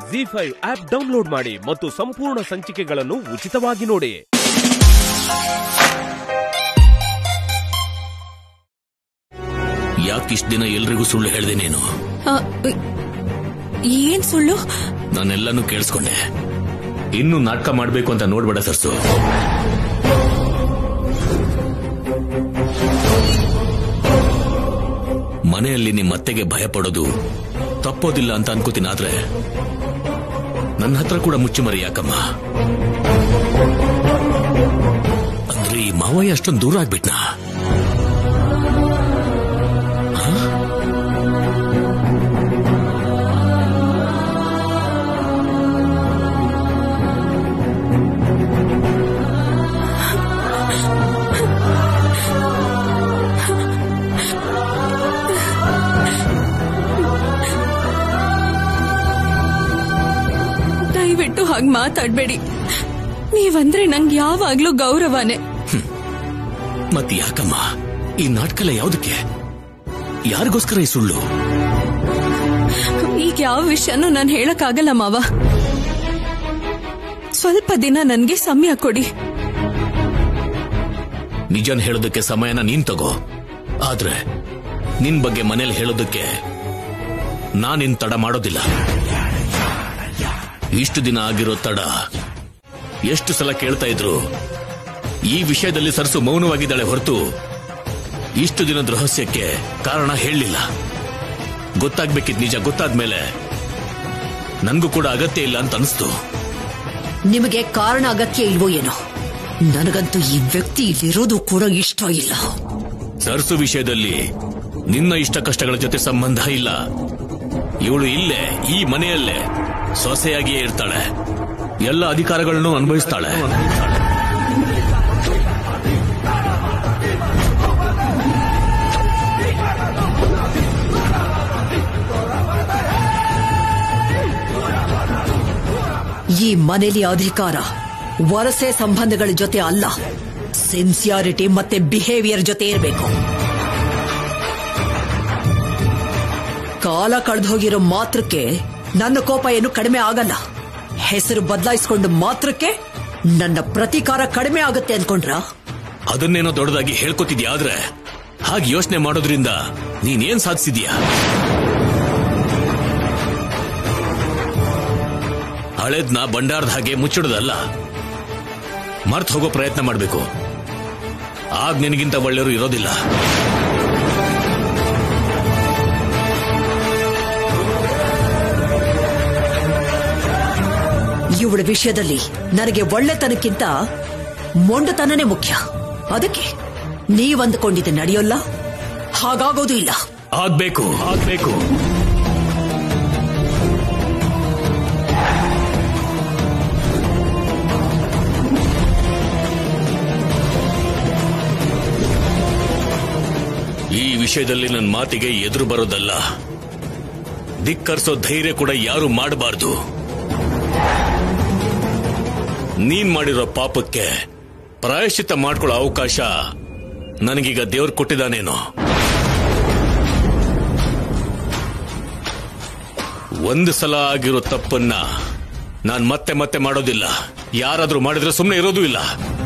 G five app download ಮಾಡಿ ಮತ್ತು ಸಂಪೂರ್ಣ ಸಂಚಿಕೆಗಳನ್ನು ಉಚಿತವಾಗಿ ನೋಡಿ ಯಾಕಿಷ್ಟು ದಿನ ಎಲ್ರಿಗೂ ಸುಳ್ಳು ಹೇಳಿದೆ ನೀನು ಆ, ಏನ್ ಸುಳ್ಳು ನಾನೆಲ್ಲನೂ ಕೇಳಿಸ್ಕೊಂಡೆ ಇನ್ನು ನಾಟಕ ಮಾಡ್ಬೇಕು ಅಂತ ನೋಡ್ಬೇಡ ಸರ್ಸು ಮನೆಯಲ್ಲಿ ನಿಮ್ಮ ಅತ್ತೆಗೆ ಭಯ ಪಡೋದು ತಪ್ಪೋದಿಲ್ಲ ಅಂತ ಅನ್ಕೋತೀನಿ ಆದ್ರೆ ನನ್ನ ಹತ್ರ ಕೂಡ ಮುಚ್ಚುಮರಿ ಯಾಕಮ್ಮ ಅಂದ್ರೆ ಈ ಮಾವಯ್ಯ ಅಷ್ಟೊಂದು ದೂರ ಆಗ್ಬಿಟ್ನಾ ದಯವಿಟ್ಟು ಹಾಗ್ ಮಾತಾಡ್ಬೇಡಿ ನೀವಂದ್ರೆ ನಂಗೆ ಯಾವಾಗ್ಲೂ ಗೌರವನೇ ಮತ್ ಯಾಕಮ್ಮ ಈ ನಾಟಕ ಯಾವುದಕ್ಕೆ ಯಾರಿಗೋಸ್ಕರ ಈ ಸುಳ್ಳು ಈಗ ಯಾವ ವಿಷಯನೂ ನಾನು ಹೇಳಕ್ಕಾಗಲ್ಲ ಮಾವ ಸ್ವಲ್ಪ ದಿನ ನನ್ಗೆ ಸಮಯ ಕೊಡಿ ನಿಜನ್ ಹೇಳೋದಕ್ಕೆ ಸಮಯನ ನೀನ್ ತಗೋ ಆದ್ರೆ ನಿನ್ ಬಗ್ಗೆ ಮನೇಲಿ ಹೇಳೋದಕ್ಕೆ ನಾನಿನ್ ತಡ ಮಾಡೋದಿಲ್ಲ ಇಷ್ಟು ದಿನ ಆಗಿರೋ ತಡ ಎಷ್ಟು ಸಲ ಕೇಳ್ತಾ ಇದ್ರು ಈ ವಿಷಯದಲ್ಲಿ ಸರಸು ಮೌನವಾಗಿದ್ದಾಳೆ ಹೊರತು ಇಷ್ಟು ದಿನದ ರಹಸ್ಯಕ್ಕೆ ಕಾರಣ ಹೇಳಲಿಲ್ಲ ಗೊತ್ತಾಗ್ಬೇಕಿದ್ ನಿಜ ಗೊತ್ತಾದ್ಮೇಲೆ ನನ್ಗೂ ಕೂಡ ಅಗತ್ಯ ಇಲ್ಲ ಅಂತ ಅನಿಸ್ತು ನಿಮಗೆ ಕಾರಣ ಅಗತ್ಯ ಇಲ್ವೋ ಏನೋ ನನಗಂತೂ ಈ ವ್ಯಕ್ತಿ ಇಲ್ಲಿರೋದು ಕೂಡ ಇಷ್ಟ ಇಲ್ಲ ಸರಸು ವಿಷಯದಲ್ಲಿ ನಿನ್ನ ಇಷ್ಟ ಕಷ್ಟಗಳ ಜೊತೆ ಸಂಬಂಧ ಇಲ್ಲ ಇವಳು ಇಲ್ಲೇ ಈ ಮನೆಯಲ್ಲೇ ಸೊಸೆಯಾಗಿಯೇ ಇರ್ತಾಳೆ ಎಲ್ಲ ಅಧಿಕಾರಗಳನ್ನು ಅನುಭವಿಸ್ತಾಳೆ ಈ ಮನೇಲಿ ಅಧಿಕಾರ ವರಸೆ ಸಂಬಂಧಗಳ ಜೊತೆ ಅಲ್ಲ ಸಿನ್ಸಿಯಾರಿಟಿ ಮತ್ತೆ ಬಿಹೇವಿಯರ್ ಜೊತೆ ಇರಬೇಕು ಕಾಲ ಕಳೆದೋಗಿರೋ ಮಾತ್ರಕ್ಕೆ ನನ್ನ ಕೋಪ ಏನು ಕಡಿಮೆ ಆಗಲ್ಲ ಹೆಸರು ಬದಲಾಯಿಸಿಕೊಂಡು ಮಾತ್ರಕ್ಕೆ ನನ್ನ ಪ್ರತಿಕಾರ ಕಡಿಮೆ ಆಗುತ್ತೆ ಅನ್ಕೊಂಡ್ರ ಅದನ್ನೇನೋ ದೊಡ್ಡದಾಗಿ ಹೇಳ್ಕೊತಿದ್ಯಾ ಆದ್ರೆ ಹಾಗೆ ಯೋಚನೆ ಮಾಡೋದ್ರಿಂದ ನೀನೇನ್ ಸಾಧಿಸಿದ್ಯಾ ಹಳೇದ್ನ ಬಂಡಾರದ ಹಾಗೆ ಮುಚ್ಚಿಡೋದಲ್ಲ ಮರ್ತ್ ಹೋಗೋ ಪ್ರಯತ್ನ ಮಾಡಬೇಕು ಆಗ ನಿನಗಿಂತ ಒಳ್ಳೆಯವರು ಇರೋದಿಲ್ಲ ಇವಳ ವಿಷಯದಲ್ಲಿ ನನಗೆ ಒಳ್ಳೆತನಕ್ಕಿಂತ ಮೊಂಡತನನೇ ಮುಖ್ಯ ಅದಕ್ಕೆ ನೀವಂದುಕೊಂಡಿದ್ದೆ ನಡೆಯೋಲ್ಲ ಹಾಗಾಗೋದು ಇಲ್ಲ ಆಗ್ಬೇಕು ಆಗ್ಬೇಕು ಈ ವಿಷಯದಲ್ಲಿ ನನ್ನ ಮಾತಿಗೆ ಎದುರು ಬರೋದಲ್ಲ ಧಿಕ್ಕರಿಸೋ ಧೈರ್ಯ ಕೂಡ ಯಾರು ಮಾಡಬಾರ್ದು ನೀನ್ ಮಾಡಿರೋ ಪಾಪಕ್ಕೆ ಪ್ರಾಯಶ್ಚಿತ್ತ ಮಾಡ್ಕೊಳ್ಳೋ ಅವಕಾಶ ನನಗೀಗ ದೇವ್ರು ಕೊಟ್ಟಿದ್ದಾನೇನೋ ಒಂದು ಸಲ ಆಗಿರೋ ತಪ್ಪನ್ನ ನಾನ್ ಮತ್ತೆ ಮತ್ತೆ ಮಾಡೋದಿಲ್ಲ ಯಾರಾದ್ರೂ ಮಾಡಿದ್ರೆ ಸುಮ್ಮನೆ ಇರೋದೂ ಇಲ್ಲ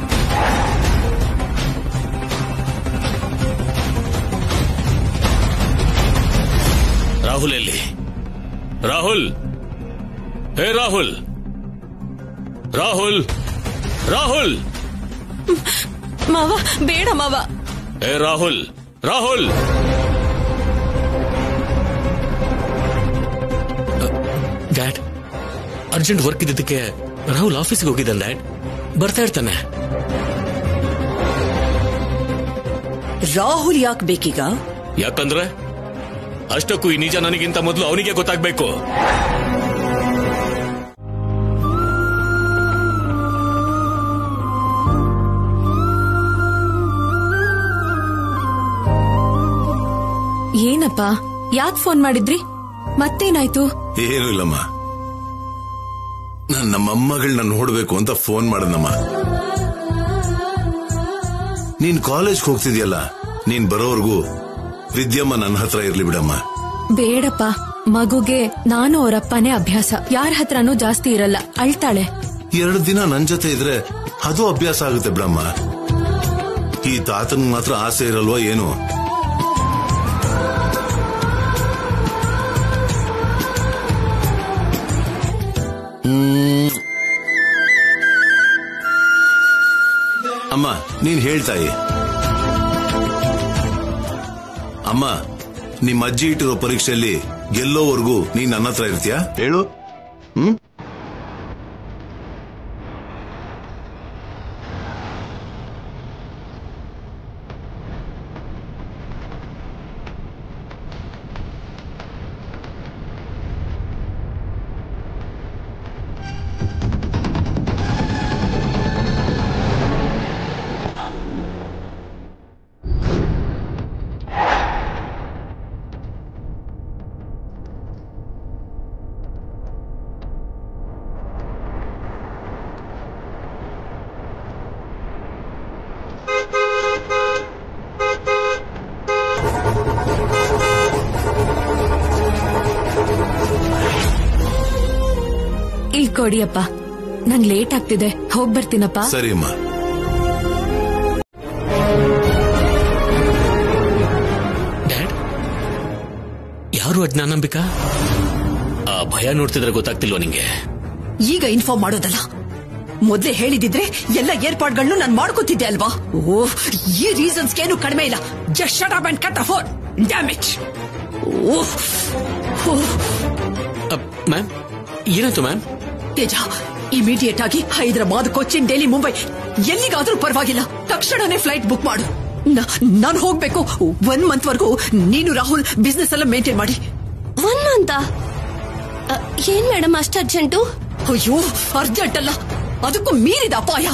ರಾಹುಲ್ ಎಲ್ಲಿ ರಾಹುಲ್ ಹೇ ರಾಹುಲ್ ರಾಹುಲ್ ರಾಹುಲ್ ಮಾವ ಬೇಡ ಮಾವ hey Rahul Rahul dad urgent work ಇದ್ದಿದ್ದಕ್ಕೆ ರಾಹುಲ್ ಆಫೀಸ್ಗೆ ಹೋಗಿದ್ದಾನೆ ಡ್ಯಾಡ್ ಬರ್ತಾ ಇರ್ತಾನೆ ರಾಹುಲ್ ಯಾಕೆ ಬೇಕೀಗ ಯಾಕಂದ್ರೆ ಅಷ್ಟಕ್ಕೂ ಈ ನಿಜ ನನಗಿಂತ ಮೊದಲು ಅವನಿಗೆ ಗೊತ್ತಾಗ್ಬೇಕು ಏನಪ್ಪ ಯಾಕ್ ಫೋನ್ ಮಾಡಿದ್ರಿ ಮತ್ತೇನಾಯ್ತು ಏನು ಇಲ್ಲಮ್ಮ ನಾನ್ ನಮ್ಮ ಅಮ್ಮಗಳನ್ನ ನೋಡ್ಬೇಕು ಅಂತ ಫೋನ್ ಮಾಡನಮ್ಮ ನೀನ್ ಕಾಲೇಜ್ಗೆ ಹೋಗ್ತಿದ್ಯಲ್ಲ ನೀನ್ ಬರೋವರೆಗೂ ವಿದ್ಯಮ್ಮ ನನ್ನ ಹತ್ರ ಇರ್ಲಿ ಬಿಡಮ್ಮ ಬೇಡಪ್ಪ ಮಗುಗೆ ನಾನು ಅವರಪ್ಪನೇ ಅಭ್ಯಾಸ ಯಾರ ಹತ್ರನೂ ಜಾಸ್ತಿ ಇರಲ್ಲ ಅಳ್ತಾಳೆ ಎರಡು ದಿನ ನನ್ ಜೊತೆ ಇದ್ರೆ ಅದು ಅಭ್ಯಾಸ ಆಗುತ್ತೆ ಬಿಡಮ್ಮ ಈ ತಾತನ್ ಮಾತ್ರ ಆಸೆ ಇರಲ್ವಾ ಏನು ಹ್ಮ್. ಅಮ್ಮ ನೀನ್ ಹೇಳ್ತಾಯಿ ಅಮ್ಮ ನಿಮ್ ಅಜ್ಜಿ ಇಟ್ಟಿರೋ ಪರೀಕ್ಷೆಯಲ್ಲಿ ಗೆಲ್ಲೋವರೆಗೂ ನೀನ್ ನನ್ನ ಹತ್ರ ಇರ್ತೀಯಾ ಹೇಳು ಹ್ಮ್ ಇಲ್ಲಿ ಕೊಡಿಯಪ್ಪ ನಂಗ್ ಲೇಟ್ ಆಗ್ತಿದೆ ಹೋಗ್ ಬರ್ತೀನಪ್ಪ ಸರಿ ಅಮ್ಮ ಡ್ಯಾಡ್ ಯಾರು ಅಜ್ಞಾನಂಬಿಕಾ ಆ ಭಯ ನೋಡ್ತಿದ್ರೆ ಗೊತ್ತಾಗ್ತಿಲ್ವಾ ನಿಂಗೆ ಈಗ ಇನ್ಫಾರ್ಮ್ ಮಾಡೋದಲ್ಲ ಮೊದ್ಲೇ ಹೇಳಿದಿದ್ರೆ ಎಲ್ಲ ಏರ್ಪಾಡ್ಗಳನ್ನು ನಾನು ಮಾಡ್ಕೋತಿದ್ದೆ ಅಲ್ವಾ ಓ ಈ ರೀಸನ್ಸ್ ಏನು ಕಡಿಮೆ ಇಲ್ಲ just shut up and cut a phone damage oh ma'am ಏನಾಯ್ತು ಮ್ಯಾಮ್ ತೇಜ ಇಮಿಡಿಯೇಟ್ ಆಗಿ ಹೈದರಾಬಾದ್ ಕೊಚ್ಚಿನ್ ಡೆಲ್ಲಿ ಮುಂಬೈ ಎಲ್ಲಿಗಾದ್ರೂ ಪರವಾಗಿಲ್ಲ ತಕ್ಷಣನೇ ಫ್ಲೈಟ್ ಬುಕ್ ಮಾಡು ನಾನು ಹೋಗ್ಬೇಕು ಒನ್ ಮಂತ್ ವರ್ಗೂ ನೀನು ರಾಹುಲ್ ಬಿಸ್ನೆಸ್ ಎಲ್ಲ ಮೇಂಟೈನ್ ಮಾಡಿ ಒನ್ ಮಂತ ಏನ್ ಮೇಡಮ್ ಅಷ್ಟು ಅರ್ಜೆಂಟು ಅಯ್ಯೋ ಅರ್ಜೆಂಟ್ ಅಲ್ಲ ಅದಕ್ಕೂ ಮೀರಿದ ಅಪಾಯ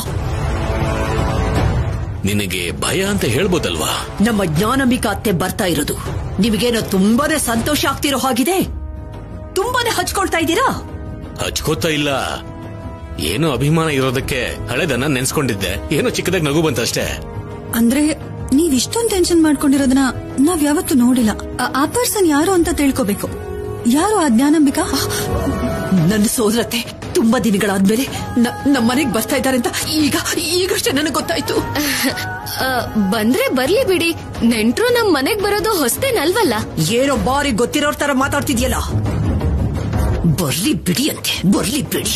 ನಿನಗೆ ಭಯ ಅಂತ ಹೇಳ್ಬೋದಲ್ವಾ ನಮ್ಮ ಜ್ಞಾನಂಬಿಕಾ ಅತ್ತೆ ಬರ್ತಾ ಇರೋದು ನಿಮಗೇನೋ ತುಂಬಾನೇ ಸಂತೋಷ ಆಗ್ತಿರೋ ಹಾಗಿದೆ ತುಂಬಾನೇ ಹಚ್ಕೊಳ್ತಾ ಇದ್ದೀರಾ ಹಚ್ಕೋತಾ ಇಲ್ಲ ಏನೋ ಅಭಿಮಾನ ಇರೋದಕ್ಕೆ ಹಳೆದನ್ನ ನೆನ್ಸ್ಕೊಂಡಿದ್ದೆ ಏನೋ ಚಿಕ್ಕದಾಗಿ ನಗು ಬಂತಷ್ಟೇ ಅಂದ್ರೆ ನೀವ್ ಇಷ್ಟೊಂದ್ ಟೆನ್ಷನ್ ಮಾಡ್ಕೊಂಡಿರೋದನ್ನ ನಾವ್ ಯಾವತ್ತೂ ನೋಡಿಲ್ಲ ಆ- ಆ ಪರ್ಸನ್ ಯಾರು ಅಂತ ತಿಳ್ಕೋಬೇಕು ಯಾರು ಆ ಜ್ಞಾನಂಬಿಕಾ ನನ್ನ ಸೋದರತ್ತೆ ತುಂಬಾ ದಿನಗಳಾದ್ಮೇಲೆ ನ- ನಮ್ಮ ಮನೆಗ್ ಬರ್ತಾ ಇದ್ದಾರೆ ಅಂತ ಈಗ ಈಗಷ್ಟೇ ನನಗೆ ಗೊತ್ತಾಯ್ತು ಬಂದ್ರೆ ಬರ್ಲಿ ಬಿಡಿ ನೆಂಟ್ರು ನಮ್ ಮನೆಗ್ ಬರೋದು ಹೊಸ್ತೇನಲ್ವಲ್ಲ ಏನೋ ಬಾರಿ ಗೊತ್ತಿರೋರ್ ತರ ಮಾತಾಡ್ತಿದ್ಯಲ್ಲ ಬರ್ಲಿ ಬಿಡಿ ಅಂತೆ ಬರ್ಲಿ ಬಿಡಿ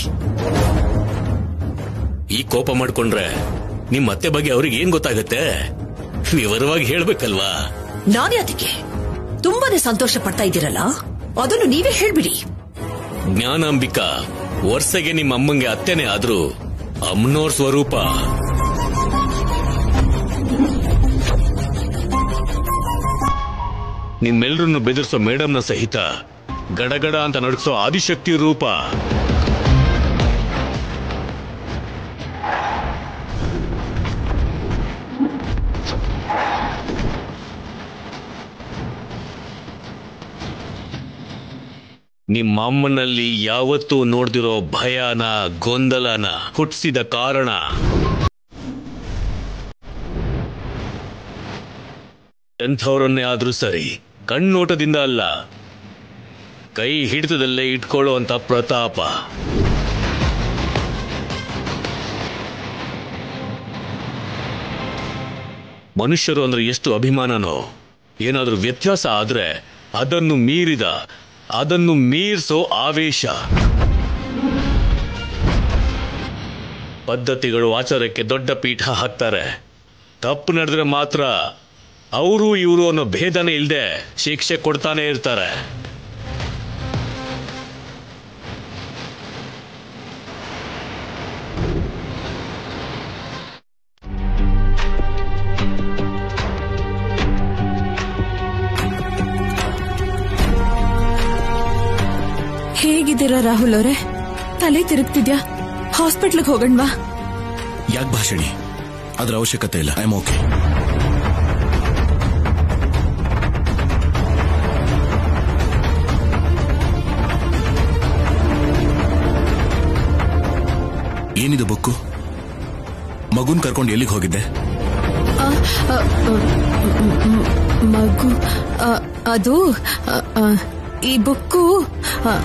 ಈ ಕೋಪ ಮಾಡ್ಕೊಂಡ್ರೆ ನಿಮ್ ಅತ್ತೆ ಬಗ್ಗೆ ಅವ್ರಿಗೆ ಏನ್ ಗೊತ್ತಾಗತ್ತೆ ವಿವರವಾಗಿ ಹೇಳ್ಬೇಕಲ್ವಾ ನಾನೇ ಅದಕ್ಕೆ ತುಂಬಾನೇ ಸಂತೋಷ ಪಡ್ತಾ ಇದ್ದೀರಲ್ಲ ಅದನ್ನು ನೀವೇ ಹೇಳ್ಬಿಡಿ ಜ್ಞಾನಾಂಬಿಕಾ ವರ್ಷಗೆ ನಿಮ್ಮ ಅಮ್ಮಂಗೆ ಅತ್ತೆನೆ ಆದ್ರೂ ಅಮ್ಮನೋರ್ ಸ್ವರೂಪ ನಿಮ್ಮೆಲ್ರನ್ನು ಬೆದರಿಸೋ ಮೇಡಮ್ನ ಸಹಿತ ಗಡಗಡ ಅಂತ ನಡ್ಸೋ ಆದಿಶಕ್ತಿ ರೂಪ ನಿಮ್ಮ ಅಮ್ಮನಲ್ಲಿ ಯಾವತ್ತೂ ನೋಡ್ದಿರೋ ಭಯನ ಗೊಂದಲನ ಹುಟ್ಟಿಸಿದ ಕಾರಣ ಎಂಥವ್ರನ್ನೇ ಆದ್ರೂ ಸರಿ ಕಣ್ಣೋಟದಿಂದ ಅಲ್ಲ ಕೈ ಹಿಡಿತದಲ್ಲೇ ಇಟ್ಕೊಳ್ಳೋ ಅಂತ ಪ್ರತಾಪ ಮನುಷ್ಯರು ಅಂದ್ರೆ ಎಷ್ಟು ಅಭಿಮಾನನೋ ಏನಾದ್ರೂ ವ್ಯತ್ಯಾಸ ಆದ್ರೆ ಅದನ್ನು ಮೀರಿದ ಅದನ್ನು ಮೀರ್ಸೋ ಆವೇಶ ಪದ್ಧತಿಗಳು ಆಚಾರಕ್ಕೆ ದೊಡ್ಡ ಪೀಠ ಹಾಕ್ತಾರೆ ತಪ್ಪು ನಡೆದ್ರೆ ಮಾತ್ರ ಅವರು ಇವರು ಅನ್ನೋ ಭೇದನೆ ಇಲ್ಲದೆ ಶಿಕ್ಷೆ ಕೊಡ್ತಾನೆ ಇರ್ತಾರೆ ಹೇಗಿದ್ದೀರಾ ರಾಹುಲ್ ಅವರೇ ತಲೆ ತಿರುಗ್ತಿದ್ಯಾ ಹಾಸ್ಪಿಟ್ಲಿಗೆ ಹೋಗಣ್ವಾ ಯಾಕೆ ಭಾಷಣಿ ಅದ್ರ ಅವಶ್ಯಕತೆ ಇಲ್ಲ ಐ ಓಕೆ ಏನಿದು ಬುಕ್ಕು ಮಗುನ್ ಕರ್ಕೊಂಡು ಎಲ್ಲಿಗೆ ಹೋಗಿದ್ದೆ ಮಗು ಆ, ಅದು ಆ, ಆ, ಈ ಬುಕ್ಕು ಆ,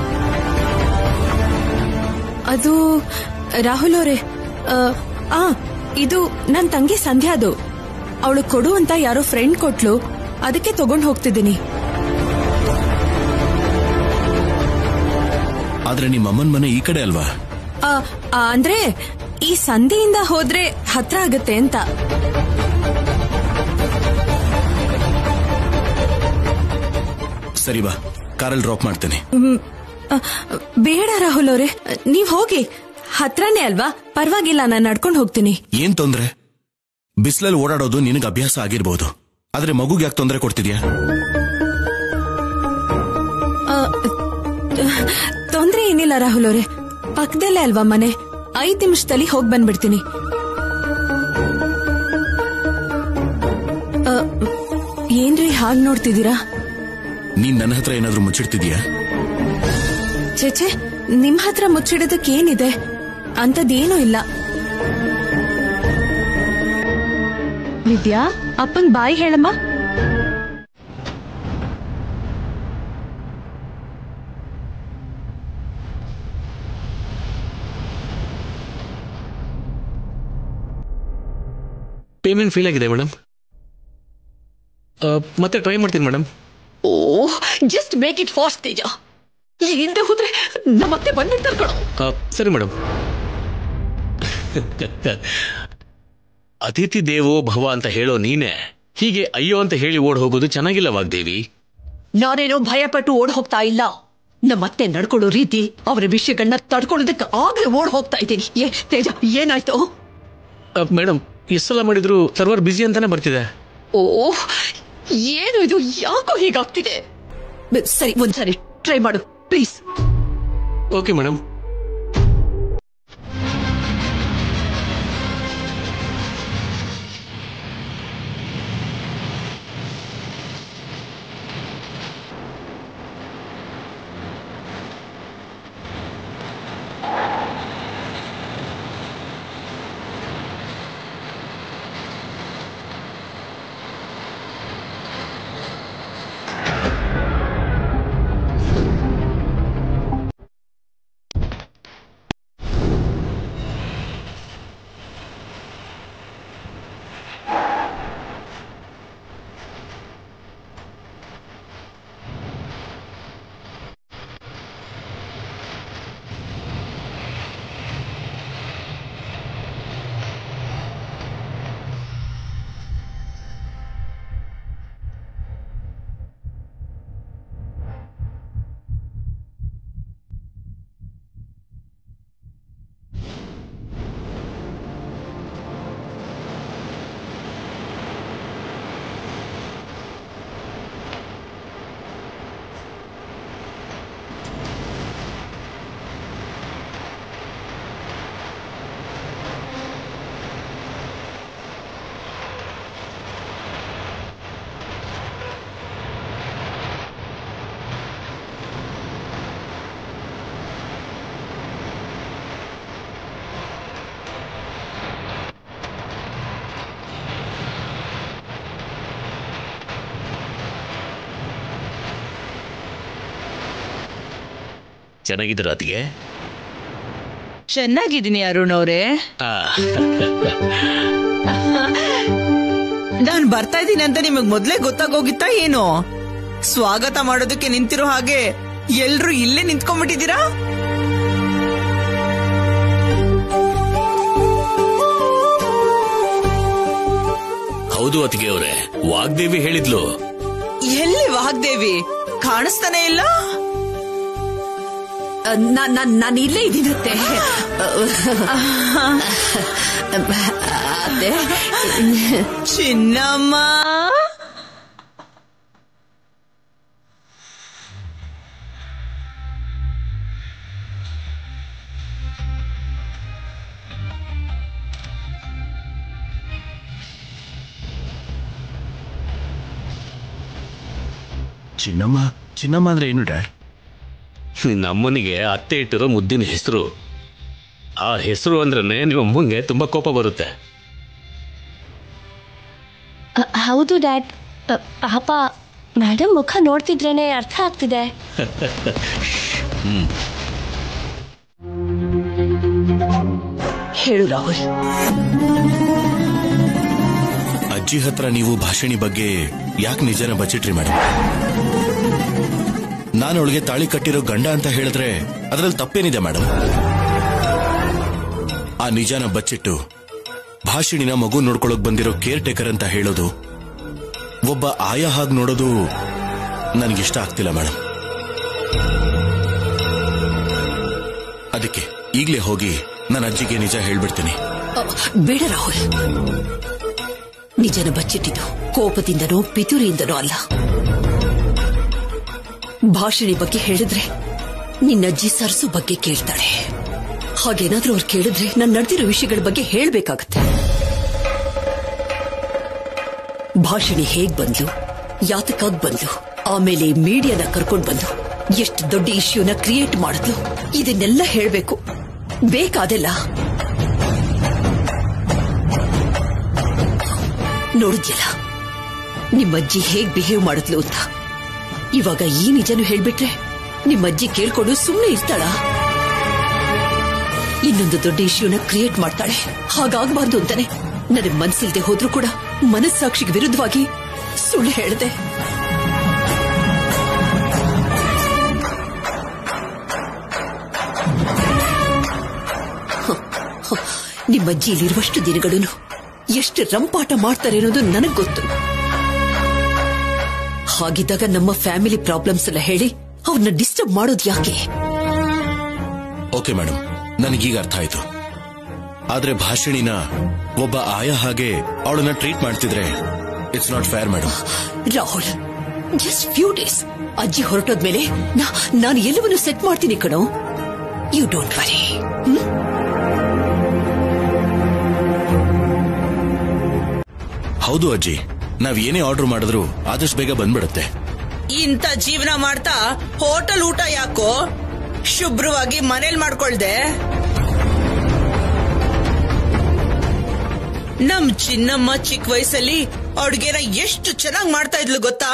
ಅದು ರಾಹುಲ್ ಅವರೇ ಆ ಇದು ನನ್ ತಂಗಿ ಸಂಧ್ಯಾದು ಅವಳು ಕೊಡು ಅಂತ ಯಾರೋ ಫ್ರೆಂಡ್ ಕೊಟ್ಲು ಅದಕ್ಕೆ ತಗೊಂಡ್ ಹೋಗ್ತಿದ್ದೀನಿ ಆದ್ರೆ ನಿಮ್ಮ ಅಮ್ಮನ ಮನೆ ಈ ಕಡೆ ಅಲ್ವಾ ಆ, ಆ, ಅಂದ್ರೆ ಈ ಸಂಧಿಯಿಂದ ಹೋದ್ರೆ ಹತ್ರ ಆಗತ್ತೆ ಅಂತ ಸರಿ ಬಾ ಕಾರಲ್ಲಿ ಡ್ರಾಪ್ ಮಾಡ್ತೇನೆ ಹ್ಮ್, ಆ, ಬೇಡ ರಾಹುಲ್ ಅವರೇ ನೀವ್ ಹೋಗಿ ಹತ್ರನೇ ಅಲ್ವಾ ಪರವಾಗಿಲ್ಲ ನಾನು ನಡ್ಕೊಂಡು ಹೋಗ್ತೀನಿ ಏನ್ ತೊಂದ್ರೆ ಬಿಸಿಲಲ್ಲಿ ಓಡಾಡೋದು ನಿನಗೆ ಅಭ್ಯಾಸ ಆಗಿರ್ಬೋದು ಆದ್ರೆ ಮಗುಗೆ ಯಾಕೆ ತೊಂದರೆ ಕೊಡ್ತಿದ್ಯಾ ತೊಂದ್ರೆ ಏನಿಲ್ಲ ರಾಹುಲ್ ಅವರೇ ಪಕ್ಕದಲ್ಲೇ ಅಲ್ವಾ ಮನೆ ಐದ್ ನಿಮಿಷದಲ್ಲಿ ಹೋಗ್ ಬಂದ್ಬಿಡ್ತೀನಿ ಆ, ಏನ್ರಿ ಹಾಗ್ ನೋಡ್ತಿದ್ದೀರಾ ನೀನ್ ನನ್ನ ಹತ್ರ ಏನಾದ್ರೂ ಮುಚ್ಚಿಡ್ತಿದ್ಯಾ ಚೇಚೆ ನಿಮ್ ಹತ್ರ ಮುಚ್ಚಿಡೋದಕ್ಕೆ ಏನಿದೆ ಅಂತದೇನೂ ಇಲ್ಲ ವಿದ್ಯಾ ಅಪ್ಪನ್ ಬಾಯಿ ಹೇಳಮ್ಮ ಪೇಮೆಂಟ್ ಫೀಲ್ ಆಗಿದೆ ಮೇಡಮ್ ಮತ್ತೆ ಟ್ರೈ ಮಾಡ್ತೀನಿ madam oh just make it fast Teja ಈ ಹಿಂದೆ ಹೋದ್ರೆ ನಮ್ಮತ್ತೆ ಬಂದ್ಬಿಡ್ತಾರೆ ಕಣೋ ಸರಿ ಮೇಡಮ್ ಅತಿಥಿ ದೇವೋ ಭವ ಅಂತ ಹೇಳೋ ನೀನೆ ಹೀಗೆ ಅಯ್ಯೋ ಅಂತ ಹೇಳಿ ಓಡ್ ಹೋಗೋದು ಚೆನ್ನಾಗಿಲ್ಲ ವಾಗ್ದೇವಿ ನಾನೇನೋ ಭಯಪಟ್ಟು ಓಡ್ ಹೋಗ್ತಾ ಇಲ್ಲ ನಮ್ಮತ್ತೆ ನಡ್ಕೊಳ್ಳೋ ರೀತಿ ಅವರ ವಿಷಯಗಳನ್ನ ತಡ್ಕೊಳ್ಳೋದಕ್ಕೆ ಆಗ್ಲೇ ಓಡ್ ಹೋಗ್ತಾ ಇದ್ದೀನಿ ಏ ತೇಜ ಏನಾಯ್ತು ಮೇಡಮ್ ಎಷ್ಟು ಸಲ ಮಾಡಿದ್ರು ಸರ್ವರ್ ಬ್ಯುಸಿ ಅಂತಾನೆ ಬರ್ತಿದೆ ಓ ಏನು ಇದು ಯಾಕೋ ಹೀಗಾಗ್ತಿದೆ ಬ- ಸರಿ ಒಂದ್ಸರಿ ಟ್ರೈ ಮಾಡು ಪ್ಲೀಸ್ ಓಕೆ ಮೇಡಮ್ ಚೆನ್ನಾಗಿದ್ದೀರಾ ಅತಿಗೆ ಚೆನ್ನಾಗಿದ್ದೀನಿ ಅರುಣ್ ಅವರೇ ಆ, ನಾನ್ ಬರ್ತಾ ಇದ್ದೀನಿ ಅಂತ ನಿಮಗ್ ಮೊದ್ಲೇ ಗೊತ್ತಾಗೋಗಿತ್ತಾ ಏನು ಸ್ವಾಗತ ಮಾಡೋದಕ್ಕೆ ನಿಂತಿರೋ ಹಾಗೆ ಎಲ್ರು ಇಲ್ಲೇ ನಿಂತ್ಕೊಂಡ್ಬಿಟ್ಟಿದ್ದೀರಾ ಹೌದು ಅತಿಗೆ ಅವರೇ ವಾಗ್ದೇವಿ ಹೇಳಿದ್ಲು ಎಲ್ಲಿ ವಾಗ್ದೇವಿ ಕಾಣಿಸ್ತಾನೆ ಇಲ್ಲ ನಾನು ಇಲ್ಲೇ ಇದ್ದೀನತ್ತೆ ಅತ್ತೆ ಚಿನ್ನಮ್ಮ ಚಿನ್ನಮ್ಮ ಚಿನ್ನಮ್ಮ ಅಂದ್ರೆ ಏನು ಡ್ಯಾಡ್ ನಿನ್ನ ಅಮ್ಮನಿಗೆ ಅತ್ತೆ ಇಟ್ಟಿರೋ ಮುದ್ದಿನ ಹೆಸರು ಆ ಹೆಸರು ಅಂದ್ರೆ ನಿಮ್ಮ ಅಮ್ಮಂಗೆ ತುಂಬಾ ಕೋಪ ಬರುತ್ತೆ ಹೌದು ಡ್ಯಾಡ್ ಪಾಪ ಮೇಡಮ್ ಮುಖ ನೋಡ್ತಿದ್ರೇನೆ ಅರ್ಥ ಆಗ್ತಿದೆ ಹ್ಮ್ ಹೇಳು ರಾಹುಲ್ ಅಜ್ಜಿ ಹತ್ರ ನೀವು ಭಾಷಣಿ ಬಗ್ಗೆ ಯಾಕೆ ನಿಜನ ಬಚ್ಚಿಟ್ರಿ ಮೇಡಮ್ ನಾನು ಅವಳಿಗೆ ತಾಳಿ ಕಟ್ಟಿರೋ ಗಂಡ ಅಂತ ಹೇಳಿದ್ರೆ ಅದ್ರಲ್ಲಿ ತಪ್ಪೇನಿದೆ ಮೇಡಮ್ ಆ ನಿಜಾನ ಬಚ್ಚಿಟ್ಟು ಭಾಷಣಿನ ಮಗು ನೋಡ್ಕೊಳಕ್ ಬಂದಿರೋ ಕೇರ್ ಟೇಕರ್ ಅಂತ ಹೇಳೋದು ಒಬ್ಬ ಆಯ ಹಾಗೆ ನೋಡೋದು ನನಗಿಷ್ಟ ಆಗ್ತಿಲ್ಲ ಮೇಡಮ್ ಅದಕ್ಕೆ ಈಗಲೇ ಹೋಗಿ ನನ್ನ ಅಜ್ಜಿಗೆ ನಿಜ ಹೇಳ್ಬಿಡ್ತೀನಿ ಅ, ಬೇಡ ರಾಹುಲ್ ನಿಜನ ಬಚ್ಚಿಟ್ಟಿದ್ದು ಕೋಪದಿಂದನೋ ಪಿತೂರಿಯಿಂದನೋ ಅಲ್ಲ ಭಾಷಣಿ ಬಗ್ಗೆ ಹೇಳಿದ್ರೆ ನಿನ್ನಜ್ಜಿ ಸರ್ಸು ಬಗ್ಗೆ ಕೇಳ್ತಾಳೆ ಹಾಗೇನಾದ್ರೂ ಅವ್ರು ಕೇಳಿದ್ರೆ ನಾನು ನಡೆದಿರೋ ವಿಷಯಗಳ ಬಗ್ಗೆ ಹೇಳ್ಬೇಕಾಗತ್ತೆ ಭಾಷಣಿ ಹೇಗ್ ಬಂದ್ಲು ಯಾತಕ್ಕಾಗ್ ಬಂದ್ಲು ಆಮೇಲೆ ಮೀಡಿಯಾನ ಕರ್ಕೊಂಡ್ ಬಂದು ಎಷ್ಟು ದೊಡ್ಡ ಇಶ್ಯೂನ ಕ್ರಿಯೇಟ್ ಮಾಡಿದ್ಲು ಇದನ್ನೆಲ್ಲ ಹೇಳ್ಬೇಕು ಬೇಕಾದೆಲ್ಲ ನೋಡಿದ್ಯಲ್ಲ ನಿಮ್ಮಜ್ಜಿ ಹೇಗ್ ಬಿಹೇವ್ ಮಾಡಿದ್ಲು ಅಂತ ಇವಾಗ ಈ ನಿಜನು ಹೇಳ್ಬಿಟ್ರೆ ನಿಮ್ಮಜ್ಜಿ ಕೇಳ್ಕೊಂಡು ಸುಮ್ಮನೆ ಇರ್ತಾಳ ಇನ್ನೊಂದು ದೊಡ್ಡ ಇಶ್ಯೂನ ಕ್ರಿಯೇಟ್ ಮಾಡ್ತಾಳೆ ಹಾಗಾಗಬಾರ್ದು ಅಂತಾನೆ ನನಗ್ ಮನ್ಸಿಲ್ದೆ ಹೋದ್ರೂ ಕೂಡ ಮನಸ್ಸಾಕ್ಷಿಗೆ ವಿರುದ್ಧವಾಗಿ ಸುಳ್ಳು ಹೇಳ್ದೆ ಹ, ಹ, ನಿಮ್ಮಜ್ಜಿ ಇಲ್ಲಿರುವಷ್ಟು ದಿನಗಳನ್ನು ಎಷ್ಟು ರಂಪಾಟ ಮಾಡ್ತಾರೆ ಅನ್ನೋದು ನನಗ್ ಗೊತ್ತು ಹಾಗಿದ್ದಾಗ ನಮ್ಮ ಫ್ಯಾಮಿಲಿ ಪ್ರಾಬ್ಲಮ್ಸ್ ಎಲ್ಲ ಹೇಳಿ ಅವ್ರನ್ನ ಡಿಸ್ಟರ್ಬ್ ಮಾಡೋದು ಯಾಕೆ ಓಕೆ ಮೇಡಮ್ ನನಗೀಗ ಅರ್ಥ ಆಯ್ತು ಆದ್ರೆ ಭಾಷಣಿನ ಒಬ್ಬ ಆಯ ಹಾಗೆ ಅವಳನ್ನ ಟ್ರೀಟ್ ಮಾಡ್ತಿದ್ರೆ it's not fair madam Rahul just few days ಅಜ್ಜಿ ಹೊರಟೋದ್ಮೇಲೆ ನಾ- ನಾನು ಎಲ್ಲವನ್ನೂ ಸೆಟ್ ಮಾಡ್ತೀನಿ ಕಣೋ ಯು ಡೋಂಟ್ ವರಿ ಹೌದು ಅಜ್ಜಿ ನಾವ್ ಏನೇ ಆರ್ಡರ್ ಮಾಡಿದ್ರು ಆದಷ್ಟು ಬೇಗ ಬಂದ್ಬಿಡುತ್ತೆ ಇಂಥ ಜೀವನ ಮಾಡ್ತಾ ಹೋಟೆಲ್ ಊಟ ಯಾಕೋ ಶುಭ್ರವಾಗಿ ಮನೇಲಿ ಮಾಡ್ಕೊಳ್ದೆ ನಮ್ ಚಿನ್ನಮ್ಮ ಚಿಕ್ಕ ವಯಸ್ಸಲ್ಲಿ ಅಡ್ಗೆನ ಎಷ್ಟು ಚೆನ್ನಾಗ್ ಮಾಡ್ತಾ ಇದ್ಲು ಗೊತ್ತಾ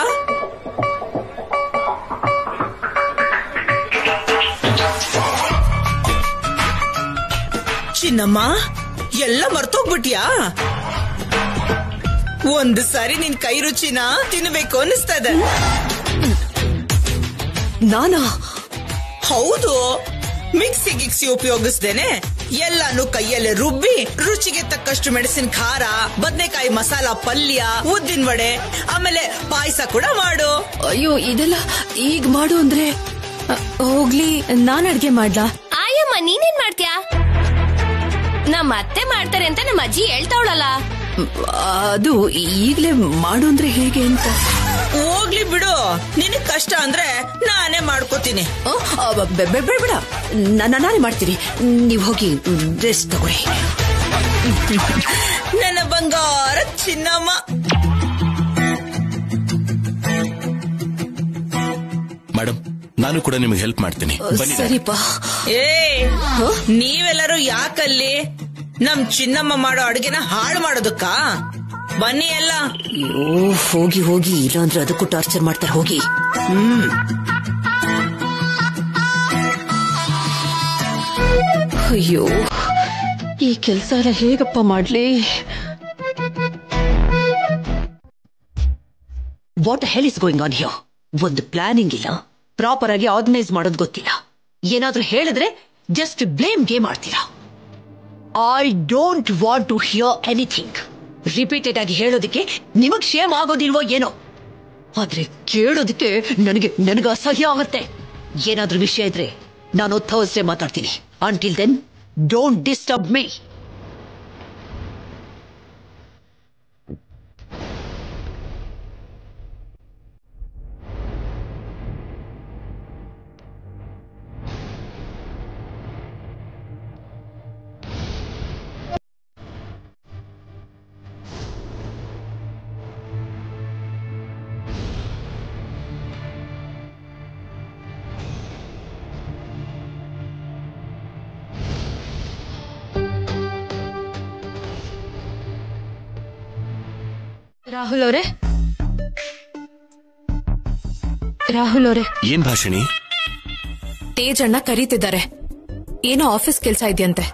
ಚಿನ್ನಮ್ಮ ಎಲ್ಲ ಮರ್ತೋಗ್ಬಿಟ್ಯಾ ಒಂದು ಸಾರಿ ನಿನ್ ಕೈ ರುಚಿನ ತಿನ್ಬೇಕು ಅನಿಸ್ತಾ ಇದೆ ನಾನಾ ಹೌದು ಮಿಕ್ಸಿ ಗಿಕ್ಸಿ ಉಪಯೋಗಿಸ್ದೇನೆ ಎಲ್ಲಾನು ಕೈಯಲ್ಲೇ ರುಬ್ಬಿ ರುಚಿಗೆ ತಕ್ಕಷ್ಟು ಮೆಣಸಿನ ಖಾರ ಬದನೆಕಾಯಿ ಮಸಾಲ ಪಲ್ಯ ಉದ್ದಿನ ವಡೆ ಆಮೇಲೆ ಪಾಯಸ ಕೂಡ ಮಾಡು ಅಯ್ಯೋ ಇದೆಲ್ಲ ಈಗ ಮಾಡು ಅಂದ್ರೆ ಅ, ಹೋಗ್ಲಿ ನಾನ್ ಅಡ್ಗೆ ಮಾಡ್ಲಾ ಆಯಮ್ಮ ನೀನೇನ್ ಮಾಡ್ತೀಯಾ ನಮ್ಮ ಅತ್ತೆ ಮಾಡ್ತಾರೆ ಅಂತ ನಮ್ಮ ಅಜ್ಜಿ ಹೇಳ್ತಾವಳಲ್ಲ ಅದು ಈಗ್ಲೇ ಮಾಡು ಅಂದ್ರೆ ಹೇಗೆ ಅಂತ ಹೋಗ್ಲಿ ಬಿಡು ನಿನಗ್ ಕಷ್ಟ ಅಂದ್ರೆ ನಾನೇ ಮಾಡ್ಕೋತೀನಿ ಆ, ಆ, ಬೆ- ಬೆ- ಬೇಡ ಬೇಡ ನಾನು ನಾನೇ ಮಾಡ್ತೀನಿ ನೀವು ಹೋಗಿ ರೆಸ್ಟ್ ತಗೊಳ್ಳಿ ನನ್ನ ಬಂಗಾರ ಚಿನ್ನಮ್ಮ ಮೇಡಮ್ ನಾನು ಕೂಡ ನಿಮಗೆ ಹೆಲ್ಪ್ ಮಾಡ್ತೀನಿ ಬನ್ನಿ ಸರಿಪಾ ಏ ನೀವೆಲ್ಲರೂ ಯಾಕಲ್ಲಿ ನಮ್ ಚಿನ್ನಮ್ಮ ಮಾಡೋ ಅಡ್ಗೆನ ಹಾಳು ಮಾಡೋದಕ್ಕ ಬನ್ನಿ ಎಲ್ಲ ಅಯ್ಯೋ ಹೋಗಿ ಹೋಗಿ ಇಲ್ಲಾಂದ್ರೆ ಅದಕ್ಕೂ ಟಾರ್ಚರ್ ಮಾಡ್ತಾರೆ ಹೋಗಿ ಹ್ಮ್ ಅಯ್ಯೋ ಈ ಕೆಲಸ ಎಲ್ಲ ಹೇಗಪ್ಪ ಮಾಡ್ಲಿ what hell is going on here ಒಂದು ಪ್ಲಾನಿಂಗ್ ಇಲ್ಲ ಪ್ರಾಪರ್ ಆಗಿ ಆರ್ಗನೈಸ್ ಮಾಡೋದು ಗೊತ್ತಿಲ್ಲ ಏನಾದ್ರೂ ಹೇಳಿದ್ರೆ ಜಸ್ಟ್ ಬ್ಲೇಮ್ ಗೇಮ್ ಆಡ್ತೀರಾ I don't want to hear anything repeated ಆಗಿ ಹೇಳೋದಕ್ಕೆ ನಿಮಗ್ ಶೇಮ್ ಆಗೋದಿಲ್ವೋ ಏನೋ ಆದ್ರೆ ಕೇಳೋದಕ್ಕೆ ನನಗೆ ನನಗೆ ಅಸಹ್ಯ ಆಗತ್ತೆ ಏನಾದ್ರೂ ವಿಷಯ ಇದ್ರೆ ನಾನು ಥರ್ಸ್ಡೇ ಮಾತಾಡ್ತೀನಿ until then don't disturb me Rahul ಅವರೇ ರಾಹುಲ್ ಅವರೇ ಏನ್ ಭಾಷಿಣಿ ತೇಜ್ ಅಣ್ಣ ಕರೀತಿದ್ದಾರೆ ಏನೋ ಆಫೀಸ್ ಕೆಲ್ಸ ಇದೆಯಂತೆ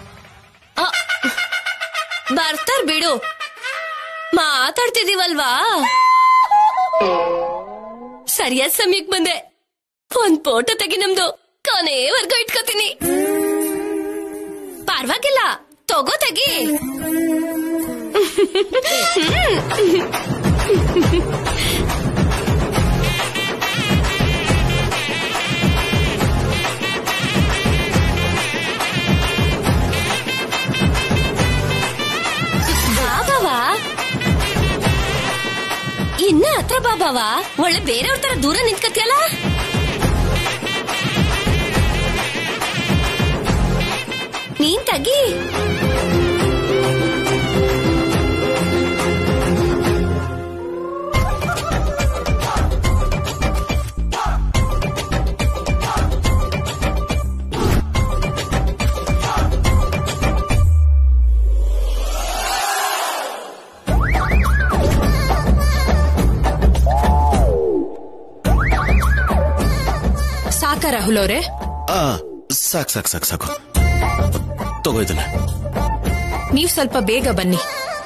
ಬರ್ತಾರ್ ಬಿಡು ಮಾತಾಡ್ತಿದೀವಲ್ವಾ ಸರಿಯಾದ ಸಮಯಕ್ ಬಂದೆ ಒಂದ್ ಫೋಟೋ ತೆಗಿ ನಮ್ದು ಕೊನೆವರ್ಗೂ ಇಟ್ಕೋತೀನಿ ಪರವಾಗಿಲ್ಲ ತಗೋ ತೆಗಿ ಬಾಬಾವಾ ಇನ್ನ ಹತ್ರ ಬಾಬಾವಾ ಒಳ್ಳೆ ಬೇರೆಯವ್ರ ತರ ದೂರ ನಿಂತ್ಕತಿಯಲ್ಲ ನೀನ್ ತಗಿ ಸಾಕ ರಾಹುಲ್ ಅವರೇ ಆ ಸಾಕ್ ಸಾಕ್ ಸಾಕ್ ಸಾಕು ತಗೋ ಇದನ್ನ ನೀವ್ ಸ್ವಲ್ಪ ಬೇಗ ಬನ್ನಿ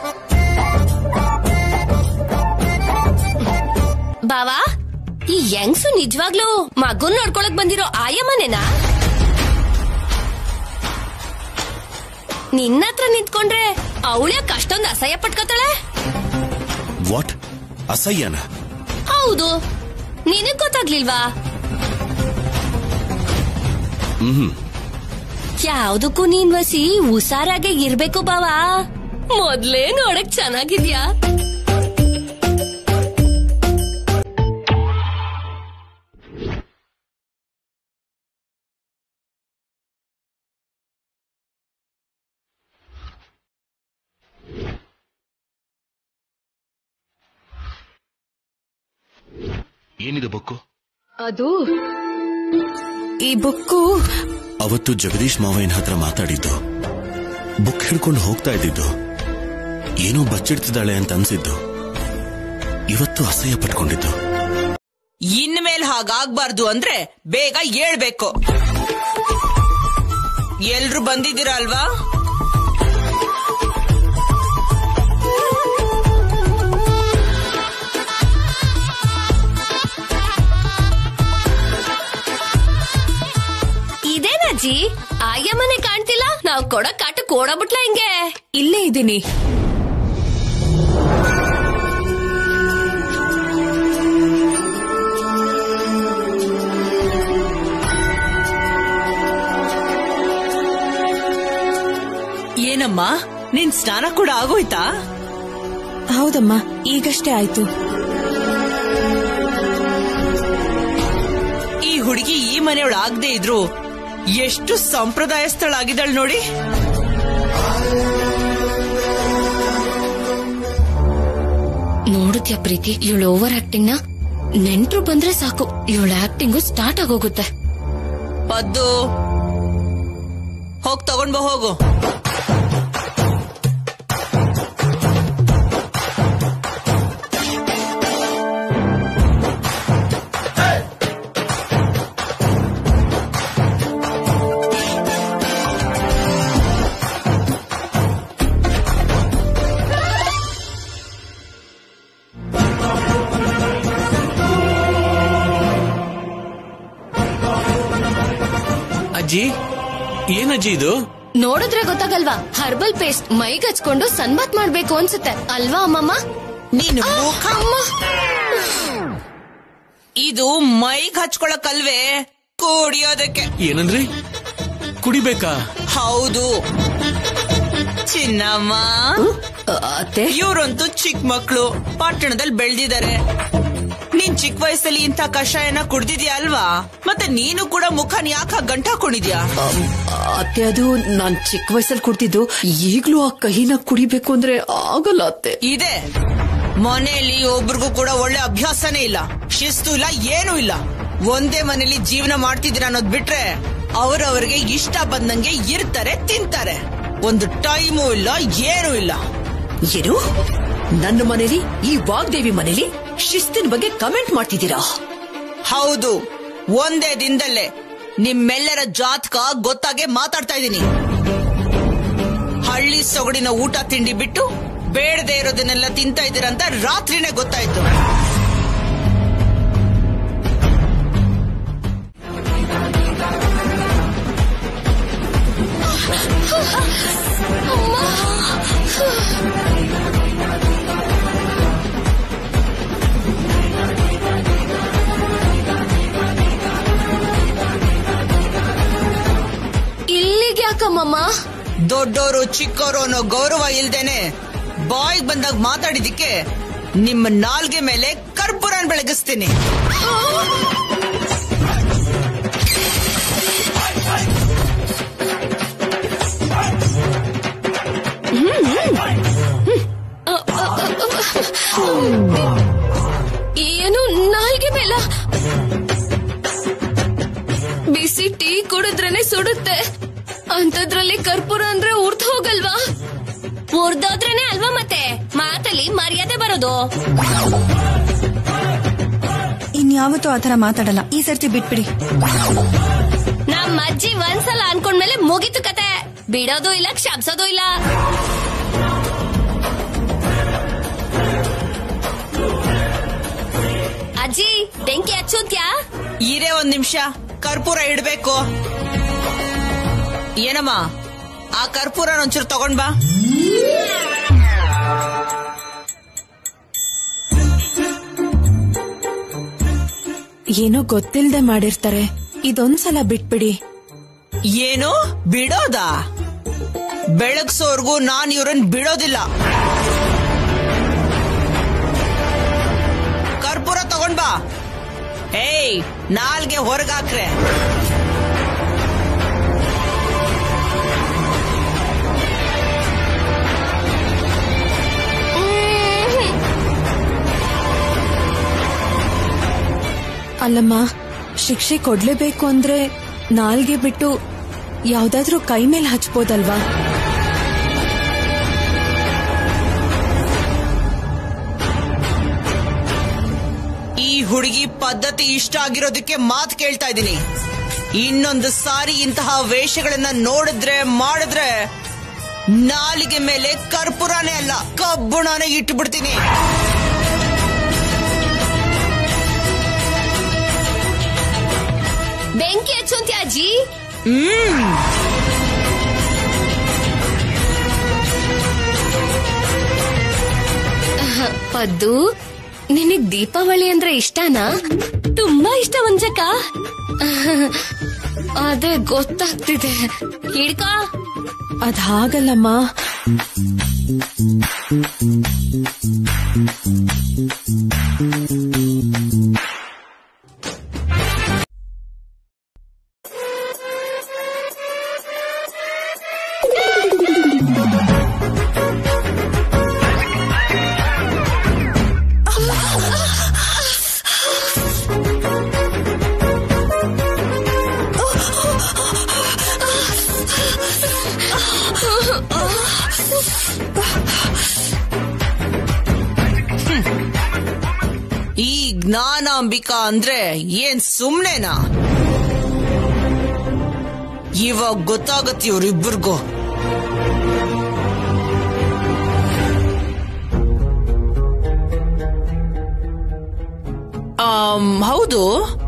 ಬಾವಾ ಈ ಯಂಗ್ಸು ನಿಜವಾಗ್ಲೂ ಮಗುನ್ ನೋಡ್ಕೊಳಕ್ ಬಂದಿರೋ ಆಯಮ್ಮನೇನಾ ನಿನ್ನ ಹತ್ರ ನಿಂತ್ಕೊಂಡ್ರೆ ಅವಳ್ಯಾಕ್ ಅಷ್ಟೊಂದು ಅಸಹ್ಯ ಪಟ್ಕೋತಾಳೆ ವಾಟ್ ಅಸಹ್ಯನ ಹೌದು ನಿನಗ್ ಗೊತ್ತಾಗ್ಲಿಲ್ವಾ ಹ್ಮ್ ಯಾವ್ದಕ್ಕೂ ನೀನ್ ವಸಿ ಹುಷಾರಾಗೆ ಇರ್ಬೇಕು ಬಾವಾ ಮೊದ್ಲೇ ನೋಡಕ್ ಚೆನ್ನಾಗಿದ್ಯಾ ಏನಿದೆ ಬುಕ್ಕು ಅದು ಈ ಬುಕ್ಕು ಅವತ್ತು ಜಗದೀಶ್ ಮಾವಯ್ಯನ ಹತ್ರ ಮಾತಾಡಿದ್ದು ಬುಕ್ ಹಿಡ್ಕೊಂಡು ಹೋಗ್ತಾ ಇದ್ದಿದ್ದು ಏನೋ ಬಚ್ಚಿಡ್ತಿದ್ದಾಳೆ ಅಂತ ಅನ್ಸಿದ್ದು ಇವತ್ತು ಅಸಹ್ಯ ಪಟ್ಕೊಂಡಿದ್ದು ಇನ್ಮೇಲೆ ಹಾಗಾಗ್ಬಾರ್ದು ಅಂದ್ರೆ ಬೇಗ ಹೇಳ್ಬೇಕು ಎಲ್ರು ಬಂದಿದ್ದೀರಾ ಅಲ್ವಾ ಇದೇನಜ್ಜಿ ಆಯಮ್ಮನೆ ಕಾಣ್ತಿಲ್ಲ ನಾವ್ ಕೊಡೋ ಕಾಟ ಕೊಡಬಿಟ್ಲ ಹಿಂಗೆ ಇಲ್ಲೇ ಇದ್ದೀನಿ ಏನಮ್ಮ ನಿನ್ ಸ್ನಾನ ಕೂಡ ಆಗೋಯ್ತಾ ಹೌದಮ್ಮ ಈಗಷ್ಟೇ ಆಯ್ತು ಈ ಹುಡುಗಿ ಈ ಮನೆಯೊಳ ಆಗದೆ ಇದ್ರು ಎಷ್ಟು ಸಂಪ್ರದಾಯಸ್ಥಳಾಗಿದ್ದಾಳೆ ನೋಡಿ ನೋಡುತ್ಯಾ ಪ್ರೀತಿ ಇವಳು ಓವರ್ ಆಕ್ಟಿಂಗ್ ನ ನೆಂಟ್ರು ಬಂದ್ರೆ ಸಾಕು ಇವಳ ಆಕ್ಟಿಂಗು ಸ್ಟಾರ್ಟ್ ಆಗೋಗುತ್ತೆ ಪದ್ದು ಹೋಗ್ ತಗೊಂಡ್ ಬಾ ಹೋಗು ಅಜ್ಜಿ ಏನಜ್ಜಿ ಇದು ನೋಡಿದ್ರೆ ಗೊತ್ತಾಗಲ್ವಾ ಹರ್ಬಲ್ ಪೇಸ್ಟ್ ಮೈಗ್ ಹಚ್ಕೊಂಡು ಸನ್ಬಾತ್ ಮಾಡ್ಬೇಕು ಅನ್ಸುತ್ತೆ ಅಲ್ವಾ ಅಮ್ಮಮ್ಮ ನೀನು ಮೂಕ ಅಮ್ಮ ಇದು ಮೈಗ್ ಹಚ್ಕೊಳಕಲ್ವೇ ಕುಡಿಯೋದಕ್ಕೆ ಏನಂದ್ರಿ ಕುಡಿಬೇಕಾ ಹೌದು ಚಿನ್ನಮ್ಮ ಅತ್ತೆ ಇವ್ರಂತೂ ಚಿಕ್ಕ ಮಕ್ಳು ಪಟ್ಟಣದಲ್ಲಿ ಬೆಳ್ದಿದ್ದಾರೆ ನೀನ್ ಚಿಕ್ಕ ವಯಸ್ಸಲ್ಲಿ ಇಂಥ ಕಷಾಯನ ಕುಡ್ದಿದ್ಯಾ ಅಲ್ವಾ ಮತ್ತೆ ನೀನು ಕೂಡ ಮುಖನ ಯಾಕ ಗಂಟ ಹಾಕೊಂಡಿದ್ಯಾ ಅತ್ತೆ ಅದು ನಾನ್ ಚಿಕ್ಕ ವಯಸ್ಸಲ್ಲಿ ಕುಡ್ತಿದ್ದು ಈಗ್ಲೂ ಆ ಕಹಿನ ಕುಡಿಬೇಕು ಅಂದ್ರೆ ಆಗಲ್ಲ ಅತ್ತೆ ಇದೆ ಮನೆಯಲ್ಲಿ ಒಬ್ರಿಗೂ ಕೂಡ ಒಳ್ಳೆ ಅಭ್ಯಾಸನೇ ಇಲ್ಲ ಶಿಸ್ತು ಇಲ್ಲ ಏನೂ ಇಲ್ಲ ಒಂದೇ ಮನೇಲಿ ಜೀವನ ಮಾಡ್ತಿದ್ದೀರ ಅನ್ನೋದ್ ಬಿಟ್ರೆ ಅವ್ರವ್ರಿಗೆ ಇಷ್ಟ ಬಂದಂಗೆ ಇರ್ತಾರೆ ತಿಂತಾರೆ ಒಂದು ಟೈಮು ಇಲ್ಲ ಏನೂ ಇಲ್ಲ ಏನು ನನ್ನ ಮನೇಲಿ ಈ ವಾಗ್ದೇವಿ ಮನೇಲಿ ಶಿಸ್ತಿನ ಬಗ್ಗೆ ಕಮೆಂಟ್ ಮಾಡ್ತಿದ್ದೀರಾ ಹೌದು ಒಂದೇ ದಿನದಲ್ಲೇ ನಿಮ್ಮೆಲ್ಲರ ಜಾತಕ ಗೊತ್ತಾಗೆ ಮಾತಾಡ್ತಾ ಇದ್ದೀನಿ ಹಳ್ಳಿ ಸೊಗಡಿನ ಊಟ ತಿಂಡಿ ಬಿಟ್ಟು ಬೇಡದೆ ಇರೋದನ್ನೆಲ್ಲ ತಿಂತಾ ಇದ್ದೀರಂತ ರಾತ್ರಿನೇ ಗೊತ್ತಾಯ್ತು ಇಲ್ಲಿಗೆ ಯಾಕಮ್ಮಮ್ಮ ದೊಡ್ಡೋರು ಚಿಕ್ಕೋರು ಅನ್ನೋ ಗೌರವ ಇಲ್ದೇನೆ ಬಾಯ್ಗ್ ಬಂದಾಗ ಮಾತಾಡಿದಿಕ್ಕೆ ನಿಮ್ಮ ನಾಲ್ಗೆ ಮೇಲೆ ಕರ್ಪೂರನ್ ಬೆಳಗಿಸ್ತೀನಿ ಏನು ನಾಲ್ಗೆ ಮೇಲ ಬಿಸಿ ಟೀ ಕುಡಿದ್ರೇನೆ ಸುಡುತ್ತೆ ಅಂತದ್ರಲ್ಲಿ ಕರ್ಪೂರ ಅಂದ್ರೆ ಉರ್ದು ಹೋಗಲ್ವಾ ಉರ್ದೋದ್ರೇನೆ ಅಲ್ವಾ ಮತ್ತೆ ಮಾತಲ್ಲಿ ಮರ್ಯಾದೆ ಬರೋದು ಇನ್ಯಾವತ್ತೂ ಆತರ ಮಾತಾಡಲ್ಲ ಈ ಸರ್ತಿ ಬಿಟ್ಬಿಡಿ ನಮ್ಮ ಅಜ್ಜಿ ಒಂದ್ಸಲ ಅನ್ಕೊಂಡ್ಮೇಲೆ ಮುಗೀತು ಕತೆ ಬಿಡೋದು ಇಲ್ಲ ಕ್ಷಮಿಸೋದು ಇಲ್ಲ ಅಜ್ಜಿ ಬೆಂಕಿ ಹಚ್ಚೋದ್ಯಾ ಇರೇ ಒಂದ್ ನಿಮಿಷ ಕರ್ಪೂರ ಇಡ್ಬೇಕು ಏನಮ್ಮ ಆ ಕರ್ಪೂರ ಒಂಚೂರು ತಗೊಂಡ್ ಬಾ ಏನೋ ಗೊತ್ತಿಲ್ದೆ ಮಾಡಿರ್ತಾರೆ ಇದೊಂದ್ಸಲ ಬಿಟ್ಬಿಡಿ ಏನು ಬಿಡೋದಾ ಬೆಳಗ್ಸೋರ್ಗೂ ನಾನ್ ಇವ್ರನ್ ಬಿಡೋದಿಲ್ಲ ಕರ್ಪೂರ ತಗೊಂಡ್ ಬಾ ಏಯ್ ನಾಲ್ಗೆ ಹೊರಗಾಕ್ರೆ ಅಲ್ಲಮ್ಮ ಶಿಕ್ಷೆ ಕೊಡ್ಲೇಬೇಕು ಅಂದ್ರೆ ನಾಲ್ಗೆ ಬಿಟ್ಟು ಯಾವ್ದಾದ್ರೂ ಕೈ ಮೇಲೆ ಹಚ್ಬೋದಲ್ವಾ ಈ ಹುಡುಗಿ ಪದ್ಧತಿ ಇಷ್ಟ ಆಗಿರೋದಕ್ಕೆ ಮಾತು ಕೇಳ್ತಾ ಇದ್ದೀನಿ ಇನ್ನೊಂದು ಸಾರಿ ಇಂತಹ ವೇಷಗಳನ್ನ ನೋಡಿದ್ರೆ ಮಾಡಿದ್ರೆ ನಾಲಿಗೆ ಮೇಲೆ ಕರ್ಪೂರನೇ ಅಲ್ಲ ಕಬ್ಬುಣನೇ ಇಟ್ಬಿಡ್ತೀನಿ ಬೆಂಕಿ ಹಚ್ಚೋಂತ್ಯ ಅಜ್ಜಿ ಹ್ಮ್ ಪದ್ದು ನಿನಗ್ ದೀಪಾವಳಿ ಅಂದ್ರೆ ಇಷ್ಟನಾ ತುಂಬಾ ಇಷ್ಟ ಒಂಜಕ್ಕ ಅದೇ ಗೊತ್ತಾಗ್ತಿದೆ ಹಿಡ್ಕೋ ಅದ್ ಹಾಗಲ್ಲಮ್ಮ ಈ ಜ್ಞಾನಾಂಬಿಕಾ ಅಂದ್ರೆ ಏನ್ ಸುಮ್ನೆನಾ ಇವಾಗ ಗೊತ್ತಾಗತ್ತೆ ಇವ್ರಿಬ್ಬರಿಗೂ ಆಮ್, ಹೌದು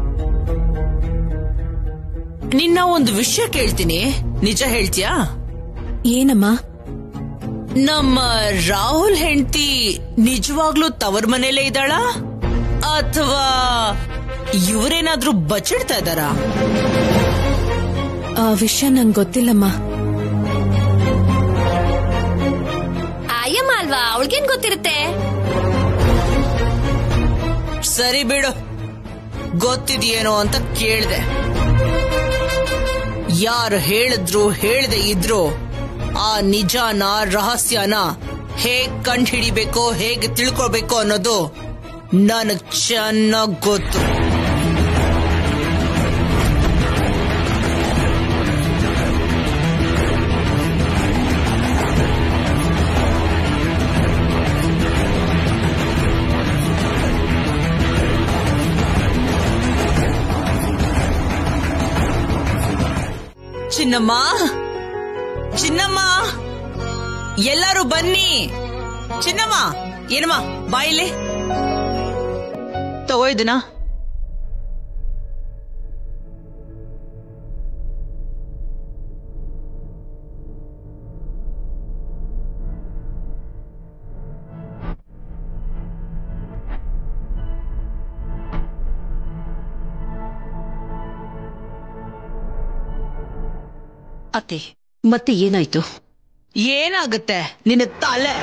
ನಿನ್ನ ಒಂದು ವಿಷಯ ಕೇಳ್ತೀನಿ ನಿಜ ಹೇಳ್ತೀಯಾ ಏನಮ್ಮ ನಮ್ಮ ರಾಹುಲ್ ಹೆಂಡತಿ ನಿಜವಾಗ್ಲೂ ತವರ್ ಮನೇಲೇ ಇದ್ದಾಳ ಅಥವಾ ಇವರೇನಾದ್ರೂ ಬಚ್ಚಿಡ್ತಾ ಇದ್ದಾರಾ ಆ ವಿಷಯ ನಂಗೆ ಗೊತ್ತಿಲ್ಲಮ್ಮ ಆಯಮ್ಮ ಅಲ್ವಾ ಅವಳಿಗೇನ್ ಗೊತ್ತಿರುತ್ತೆ ಸರಿ ಬಿಡು ಗೊತ್ತಿದೆಯೇನೋ ಅಂತ ಕೇಳ್ದೆ ಯಾರು ಹೇಳಿದ್ರು ಹೇಳ್ದೆ ಇದ್ರು ಆ ನಿಜಾನ ರಹಸ್ಯನ ಹೇಗ್ ಕಂಡು ಹಿಡಿಬೇಕೋ ಹೇಗೆ ತಿಳ್ಕೊಳ್ಬೇಕು ಅನ್ನೋದು ನನಗ್ ಚೆನ್ನಾಗ್ ಗೊತ್ತು ಚಿನ್ನಮ್ಮ ಚಿನ್ನಮ್ಮ ಎಲ್ಲರೂ ಬನ್ನಿ ಚಿನ್ನಮ್ಮ ಏನಮ್ಮ ಬಾಯಿಲೆ ತಗೋ ಇದನ್ನ ಅತ್ತೆ ಮತ್ತೆ ಏನಾಯ್ತು ಏನಾಗುತ್ತೆ ನಿನ್ನ ತಲೆ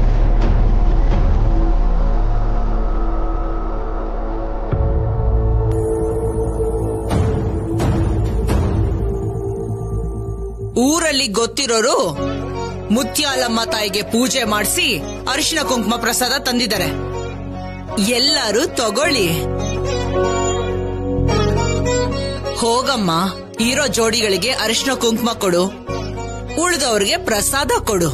ಊರಲ್ಲಿ ಗೊತ್ತಿರೋರು ಮುತ್ಯಾಲಮ್ಮ ತಾಯಿಗೆ ಪೂಜೆ ಮಾಡಿಸಿ ಅರಿಶಿನ ಕುಂಕುಮ ಪ್ರಸಾದ ತಂದಿದ್ದಾರೆ ಎಲ್ಲರೂ ತಗೊಳ್ಳಿ ಹೋಗಮ್ಮ ಇರೋ ಜೋಡಿಗಳಿಗೆ ಅರಿಶಿನ ಕುಂಕುಮ ಕೊಡು ಉಳಿದವ್ರಿಗೆ ಪ್ರಸಾದ ಕೊಡು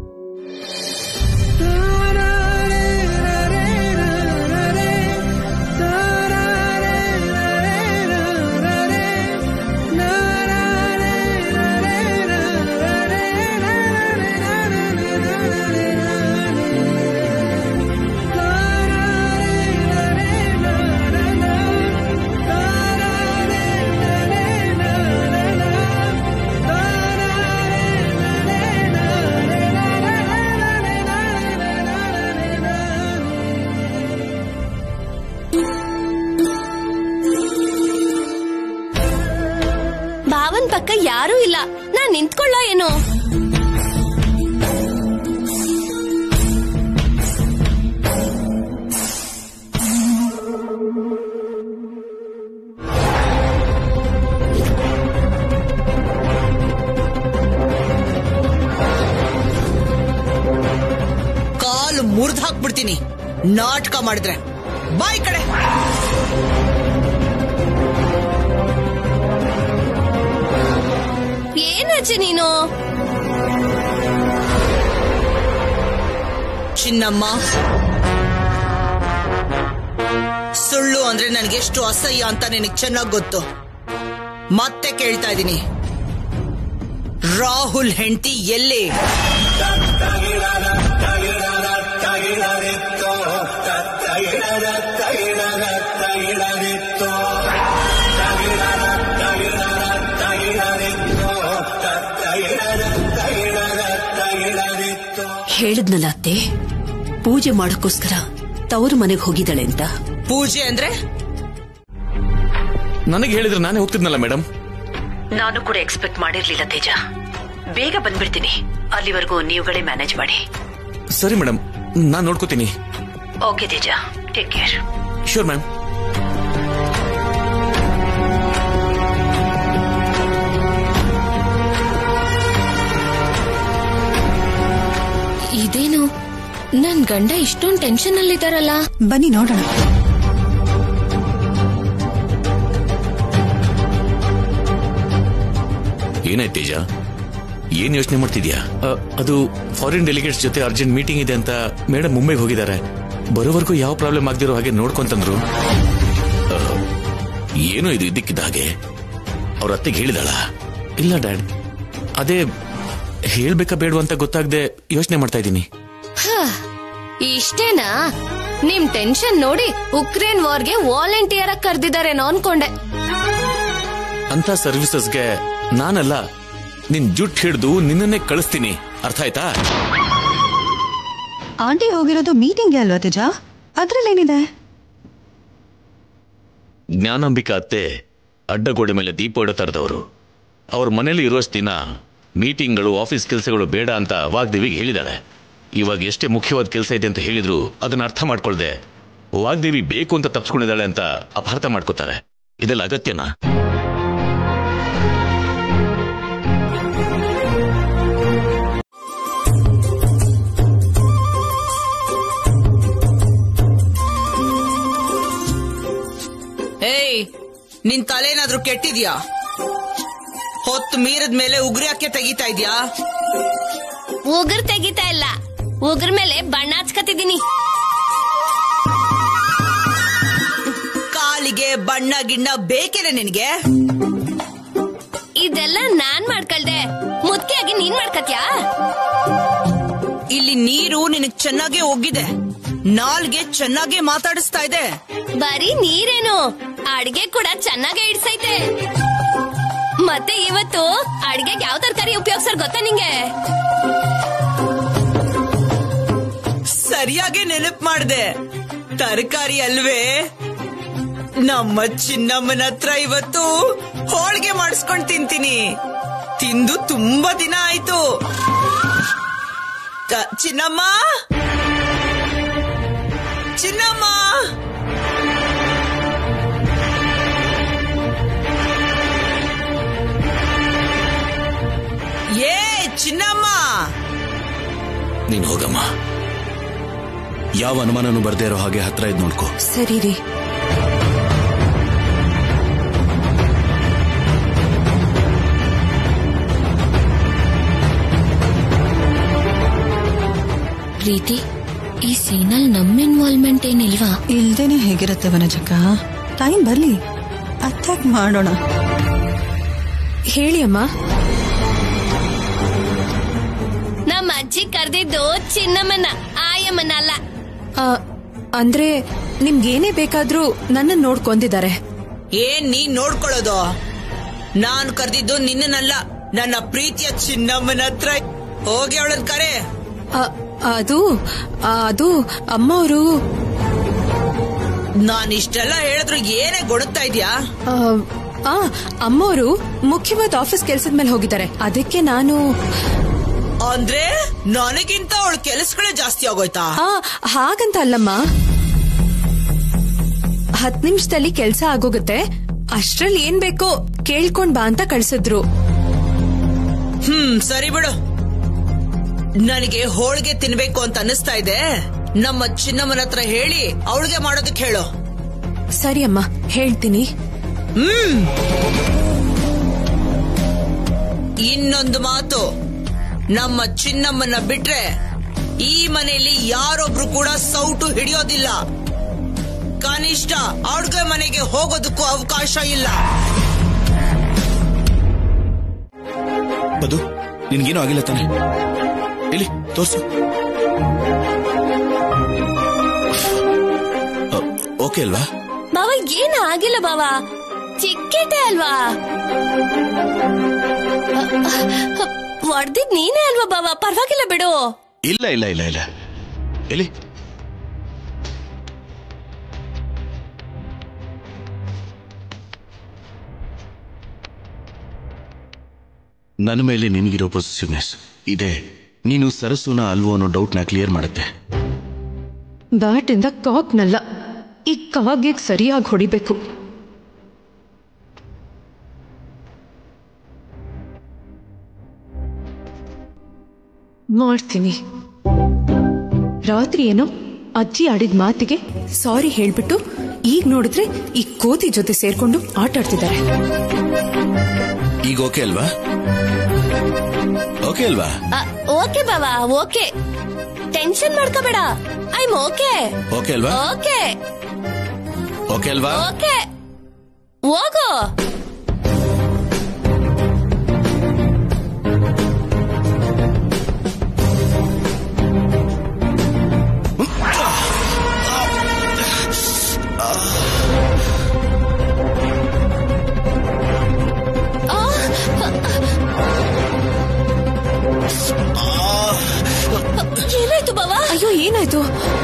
ಭಾವನ್ ಪಕ್ಕ ಯಾರೂ ಇಲ್ಲ ನಾನ್ ನಿಂತ್ಕೊಳ್ಳೋ ಏನೋ ಕಾಲು ಮುರಿದು ಹಾಕ್ಬಿಡ್ತೀನಿ ನಾಟಕ ಮಾಡಿದ್ರೆ ಬಾಯ್ ಕಡೆ ಏನಜ್ಜಿ ನೀನು ಚಿನ್ನಮ್ಮ ಸುಳ್ಳು ಅಂದ್ರೆ ನನಗೆಷ್ಟು ಅಸಹ್ಯ ಅಂತ ನಿನಗೆ ಚೆನ್ನಾಗ್ ಗೊತ್ತು ಮತ್ತೆ ಕೇಳ್ತಾ ಇದ್ದೀನಿ ರಾಹುಲ್ ಹೆಂಡತಿ ಎಲ್ಲಿ ಹೇಳಿದ್ನಲ್ಲ ಅತ್ತೆ ಪೂಜೆ ಮಾಡಕ್ಕೋಸ್ಕರ ತವರು ಮನೆಗೆ ಹೋಗಿದ್ದಾಳೆ ಅಂತ ಪೂಜೆ ಅಂದ್ರೆ ನನಗೆ ಹೇಳಿದ್ರೆ ನಾನೇ ಹೋಗ್ತಿದ್ನಲ್ಲ ಮೇಡಮ್ ನಾನು ಕೂಡ ಎಕ್ಸ್ಪೆಕ್ಟ್ ಮಾಡಿರ್ಲಿಲ್ಲ ತೇಜ ಬೇಗ ಬಂದ್ಬಿಡ್ತೀನಿ ಅಲ್ಲಿವರೆಗೂ ನೀವುಗಳೇ ಮ್ಯಾನೇಜ್ ಮಾಡಿ ಸರಿ ಮೇಡಮ್ ನಾನ್ ನೋಡ್ಕೋತೀನಿ okay Teja take care sure ma'am ಇದೇನು ನನ್ ಗಂಡ ಇಷ್ಟೊಂದ್ ಟೆನ್ಷನ್ ಅಲ್ಲಿದಾರಲ್ಲ ಬನ್ನಿ ನೋಡೋಣ ಏನಾಯ್ತು ತೇಜ ಏನ್ ಯೋಚನೆ ಮಾಡ್ತಿದ್ಯಾ ಅ, ಅದು ಫಾರಿನ್ ಡೆಲಿಗೇಟ್ಸ್ ಜೊತೆ ಅರ್ಜೆಂಟ್ ಮೀಟಿಂಗ್ ಇದೆ ಅಂತ ಮೇಡಮ್ ಮುಂಬೈಗೆ ಹೋಗಿದ್ದಾರೆ ಬರೋವರೆಗೂ ಯಾವ ಪ್ರಾಬ್ಲಮ್ ಆಗದಿರೋ ಹಾಗೆ ನೋಡ್ಕೊಂತಂದ್ರು ಅ, ಏನೋ ಇದು ಇದ್ದಕ್ಕಿದ್ದ ಹಾಗೆ ಅವ್ರ ಅತ್ತೆಗೆ ಹೇಳಿದಾಳ ಇಲ್ಲ ಡ್ಯಾಡ್ ಅದೇ ಹೇಳ್ಬೇಕಾ ಬೇಡ ಅಂತ ಗೊತ್ತಾಗದೆ ಯೋಚನೆ ಮಾಡ್ತಾ ಇದ್ದೀನಿ ಹ, ಇಷ್ಟೇನಾ ನಿಮ್ ಟೆನ್ಷನ್ ನೋಡಿ ಉಕ್ರೇನ್ ವಾರ್ಗೆ ವಾಲಂಟಿಯರ್ ಆಗಿ ಕರ್ದಿದಾರೇನೋ ಅನ್ಕೊಂಡೆ ಅಂತ ಸರ್ವಿಸಸ್ಗೆ ನಾನಲ್ಲ ನಿನ್ ಜುಟ್ ಹಿಡಿದು ನಿನ್ನನ್ನೇ ಕಳಿಸ್ತೀನಿ ಅರ್ಥ ಆಯ್ತಾ ಆಂಟಿ ಹೋಗಿರೋದು ಮೀಟಿಂಗ್ಗೆ ಅಲ್ವಾ ತೇಜ ಅದ್ರಲ್ಲೇನಿದೆ ಜ್ಞಾನಾಂಬಿಕಾ ಅತ್ತೆ ಅಡ್ಡಗೋಡೆ ಮೇಲೆ ದೀಪ ಇಡೋ ತರದವರು ಅವ್ರ ಮನೇಲಿ ಇರುವಷ್ಟು ದಿನ ಮೀಟಿಂಗ್ಗಳು ಆಫೀಸ್ ಕೆಲಸಗಳು ಬೇಡ ಅಂತ ವಾಗ್ದೇವಿಗೆ ಹೇಳಿದಾಳೆ ಇವಾಗ ಎಷ್ಟೇ ಮುಖ್ಯವಾದ ಕೆಲಸ ಇದೆ ಅಂತ ಹೇಳಿದ್ರು ಅದನ್ನ ಅರ್ಥ ಮಾಡ್ಕೊಳ್ದೆ ವಾಗ್ದೇವಿ ಬೇಕು ಅಂತ ತಪ್ಸ್ಕೊಂಡಿದ್ದಾಳೆ ಅಂತ ಅಪಾರ್ಥ ಮಾಡ್ಕೋತಾರೆ ಇದೆಲ್ಲ ಅಗತ್ಯನಾ ಏಯ್ ನಿನ್ ತಲೆನಾದ್ರೂ ಕೆಟ್ಟಿದ್ಯಾ ಹೊತ್ತು ಮೀರದ ಮೇಲೆ ಉಗ್ರಿ ಯಾಕೆ ತೆಗಿತಾ ಇದ್ಯಾ ಉಗುರ್ ತೆಗಿತಾ ಇಲ್ಲ ಉಗುರ್ ಮೇಲೆ ಬಣ್ಣ ಹಚ್ಕತಿದ್ದೀನಿ ಕಾಲಿಗೆ ಬಣ್ಣ ಗಿಣ್ಣ ಬೇಕೇನೆ ನಿನಗೆ ಇದ್ ಇದೆಲ್ಲ ನಾನ್ ಮಾಡ್ಕೊಳ್ದೆ ಮುದ್ಕೆಯಾಗಿ ನೀನ್ ಮಾಡ್ಕತ್ಯಾ ಇಲ್ಲಿ ನೀರು ನಿನಗ್ ಚೆನ್ನಾಗೇ ಒಗ್ಗಿದೆ ನಾಲ್ಗೆ ಚೆನ್ನಾಗೇ ಮಾತಾಡಿಸ್ತಾ ಇದೆ ಬರೀ ನೀರೇನು ಅಡ್ಗೆ ಕೂಡ ಚೆನ್ನಾಗೇ ಇಡ್ಸೈತೆ ಮತ್ತೆ ಇವತ್ತು ಅಡ್ಗೆಗೆ ಯಾವ ತರಕಾರಿ ಉಪಯೋಗಿಸೋರ್ ಗೊತ್ತಾ ನಿಂಗೆ ಸರಿಯಾಗಿ ನೆನಪು ಮಾಡ್ದೆ ತರಕಾರಿ ಅಲ್ವೇ ನಮ್ಮ ಚಿನ್ನಮ್ಮನ ಹತ್ರ ಇವತ್ತು ಹೋಳಿಗೆ ಮಾಡಿಸ್ಕೊಂಡ್ ತಿಂತೀನಿ ತಿಂದು ತುಂಬಾ ದಿನ ಆಯ್ತು ಕ- ಚಿನ್ನಮ್ಮ ಚಿನ್ನಮ್ಮ ಏ ಚಿನ್ನಮ್ಮ ನೀನ್ ಹೋಗಮ್ಮ ಯಾವ ಅನುಮಾನನೂ ಬರ್ದೇ ಇರೋ ಹಾಗೆ ಹತ್ರ ಇದ್ ನೋಡ್ಕೋ ಸರಿ ರೀ ಪ್ರೀತಿ ಈ ಸೀನಲ್ಲಿ ನಮ್ಮ ಇನ್ವಾಲ್ವ್ಮೆಂಟ್ ಏನಿಲ್ವಾ ಇಲ್ದೇನೆ ಹೇಗಿರತ್ತೆ ವನಜಕ್ಕ ಟೈಮ್ ಬರ್ಲಿ ಅಟ್ಯಾಕ್ ಮಾಡೋಣ ಹೇಳಿ ಅಮ್ಮ ನಮ್ಮ ಅಜ್ಜಿ ಕರ್ದಿದ್ದು ಚಿನ್ನಮ್ಮನ ಆಯಮ್ಮನ ಅಲ್ಲ ಆ, ಅಂದ್ರೆ ನಿಮ್ಗೇನೇ ಬೇಕಾದ್ರೂ ನನ್ನ ನೋಡ್ಕೊಂಡಿದ್ದಾರೆ ಏನ್ ನೀನ್ ನೋಡ್ಕೊಳ್ಳೋದು ನಾನ್ ಕರ್ದಿದ್ದು ನಿನ್ನನಲ್ಲ ನನ್ನ ಪ್ರೀತಿಯ ಚಿನ್ನಮ್ಮನ ಹತ್ರ ಹೋಗಿ ಅವಳನ್ ಕರೆ ಆ, ಅದು ಆ, ಅದು ಅಮ್ಮ ಅವರು ನಾನ್ ಇಷ್ಟೆಲ್ಲ ಹೇಳಿದ್ರು ಏನೇ ಗೊಡುತ್ತಾ ಇದ್ಯಾ ಆ ಅಮ್ಮವರು ಮುಖ್ಯವಾದ ಆಫೀಸ್ ಕೆಲ್ಸದ ಮೇಲೆ ಹೋಗಿದ್ದಾರೆ ಅದಕ್ಕೆ ನಾನು ಅಂದ್ರೆ ನನಗಿಂತ ಅವಳ ಕೆಲಸಗಳೇ ಜಾಸ್ತಿ ಆಗೋಯ್ತಾ ಆ ಹಾಗಂತ ಅಲ್ಲಮ್ಮ ಹತ್ ನಿಮಿಷದಲ್ಲಿ ಕೆಲ್ಸ ಆಗೋಗುತ್ತೆ ಅಷ್ಟ್ರಲ್ಲಿ ಏನ್ ಬೇಕೋ ಕೇಳ್ಕೊಂಡ್ ಬಾ ಅಂತ ಕಳ್ಸಿದ್ರು ಹ್ಮ್ ಸರಿ ಬಿಡು ನನಗೆ ಹೋಳಿಗೆ ತಿನ್ಬೇಕು ಅಂತ ಅನಿಸ್ತಾ ಇದೆ ನಮ್ಮ ಚಿನ್ನಮ್ಮನ ಹತ್ರ ಹೇಳಿ ಅವಳಿಗೆ ಮಾಡೋದಕ್ಕೆ ಹೇಳು ಸರಿ ಅಮ್ಮ ಹೇಳ್ತೀನಿ ಹ್ಮ್ ಇನ್ನೊಂದು ಮಾತು ನಮ್ಮ ಚಿನ್ನಮ್ಮನ ಬಿಟ್ರೆ ಈ ಮನೆಯಲ್ಲಿ ಯಾರೊಬ್ರು ಕೂಡ ಸೌಟು ಹಿಡಿಯೋದಿಲ್ಲ ಕನಿಷ್ಠ ಅಡ್ಗೆ ಮನೆಗೆ ಹೋಗೋದಕ್ಕೂ ಅವಕಾಶ ಇಲ್ಲ ಬದು ನಿನ್ಗೇನು ಆಗಿಲ್ಲ ತಾನೆ ಇಲ್ಲಿ ತೋರ್ಸು ಅ, ಓಕೆ ಅಲ್ವಾ ಬಾವ ಏನು ಆಗಿಲ್ಲ ಬಾವ ಚಿಕ್ಕಿದೆ ಅಲ್ವಾ ಹೊಡ್ದಿದ್ ನೀನೇ ಅಲ್ವಾ ಬಾವ ಪರವಾಗಿಲ್ಲ ಬಿಡು ಇಲ್ಲ ಇಲ್ಲ ಇಲ್ಲ ಇಲ್ಲ ಎಲ್ಲಿ ನನ್ನ ಮೇಲೆ ನಿನಗಿರೋ ಪೊಸಿಟಿವ್ನೆಸ್ ಇದೆ ನೀನು ಸರಸುನ ಅಲ್ವೋ ಅನ್ನೋ ಡೌಟ್ನ ಕ್ಲಿಯರ್ ಮಾಡುತ್ತೆ ಬ್ಯಾಟ್ ಇಂದ ಕಾಕ್ನಲ್ಲ ಈ ಕಾಗೆ ಸರಿಯಾಗಿ ಹೊಡಿಬೇಕು ಮಾಡ್ತೀನಿ ರಾತ್ರಿ ಏನೋ ಅಜ್ಜಿ ಆಡಿದ ಮಾತಿಗೆ ಸಾರಿ ಹೇಳ್ಬಿಟ್ಟು ಈಗ ನೋಡಿದ್ರೆ ಈ ಕೋತಿ ಜೊತೆ ಸೇರ್ಕೊಂಡು ಆಟ ಆಡ್ತಿದ್ದಾರೆ ಈಗ ಓಕೆ ಅಲ್ವಾ ಓಕೆ ಅಲ್ವಾ ಅ, ಓಕೆ ಬಾವ ಓಕೆ ಟೆನ್ಷನ್ ಮಾಡ್ಕೋಬೇಡ ಐ ಓಕೆ ಓಕೆ ಅಲ್ವಾ ಓಕೆ ಓಕೆ ಅಲ್ವಾ ಓಕೆ ಹೋಗು ಏನಾಯ್ತು ಬಾವ ಅಯ್ಯೋ ಏನಾಯ್ತು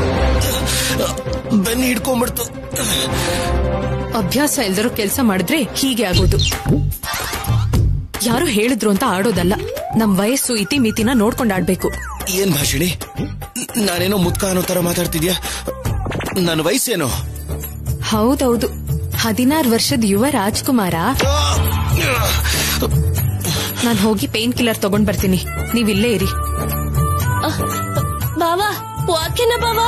ಬೆನ್ನು ಹಿಡ್ಕೊಂಡ್ಬಿಡ್ತು ಅಭ್ಯಾಸ ಇಲ್ದಿರೋ ಕೆಲಸ ಮಾಡಿದ್ರೆ ಹೀಗೆ ಆಗೋದು ಯಾರೋ ಹೇಳಿದ್ರು ಅಂತ ಆಡೋದಲ್ಲ ನಮ್ ವಯಸ್ಸು ಇತಿ ಮಿತಿನ ನೋಡ್ಕೊಂಡ್ ಆಡ್ಬೇಕು ಏನ್ ಭಾಷಿಣಿ ನಾನೇನೋ ಮುದ್ಕ ಅನ್ನೋ ತರ ಮಾತಾಡ್ತಿದ್ಯಾ ನನ್ನ ವಯಸ್ಸೇನು ಹೌದೌದು ಹದಿನಾರು ವರ್ಷದ ಯುವ ರಾಜ್ಕುಮಾರ ನಾನ್ ಹೋಗಿ ಪೇನ್ ಕಿಲ್ಲರ್ ತಗೊಂಡ್ ಬರ್ತೀನಿ ನೀವಿಲ್ಲೇ ಇರಿ ಬಾವ ಓಕೆನಾ ಬಾವ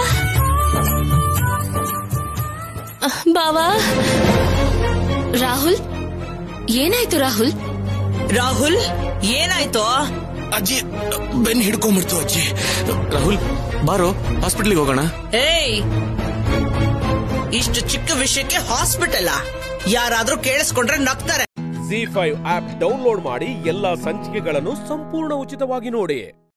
ಬಾವ ರಾಹುಲ್ ಏನಾಯ್ತು ರಾಹುಲ್ ರಾಹುಲ್ ಏನಾಯ್ತು ಅಜ್ಜಿ ಬೆನ್ನು ಹಿಡ್ಕೊಂಡ್ಬಿಡ್ತು ಅಜ್ಜಿ ರಾಹುಲ್ ಬಾರೋ ಹಾಸ್ಪಿಟ್ಲಿಗೆ ಹೋಗೋಣ ಏಯ್ ಇಷ್ಟು ಚಿಕ್ಕ ವಿಷಯಕ್ಕೆ ಹಾಸ್ಪಿಟಲ್ ಯಾರಾದ್ರೂ ಕೇಳಿಸ್ಕೊಂಡ್ರೆ ನಗ್ತಾರೆ ಜಿ ಫೈವ್ ಆಪ್ ಡೌನ್ಲೋಡ್ ಮಾಡಿ ಎಲ್ಲಾ ಸಂಚಿಕೆಗಳನ್ನು ಸಂಪೂರ್ಣ ಉಚಿತವಾಗಿ ನೋಡಿ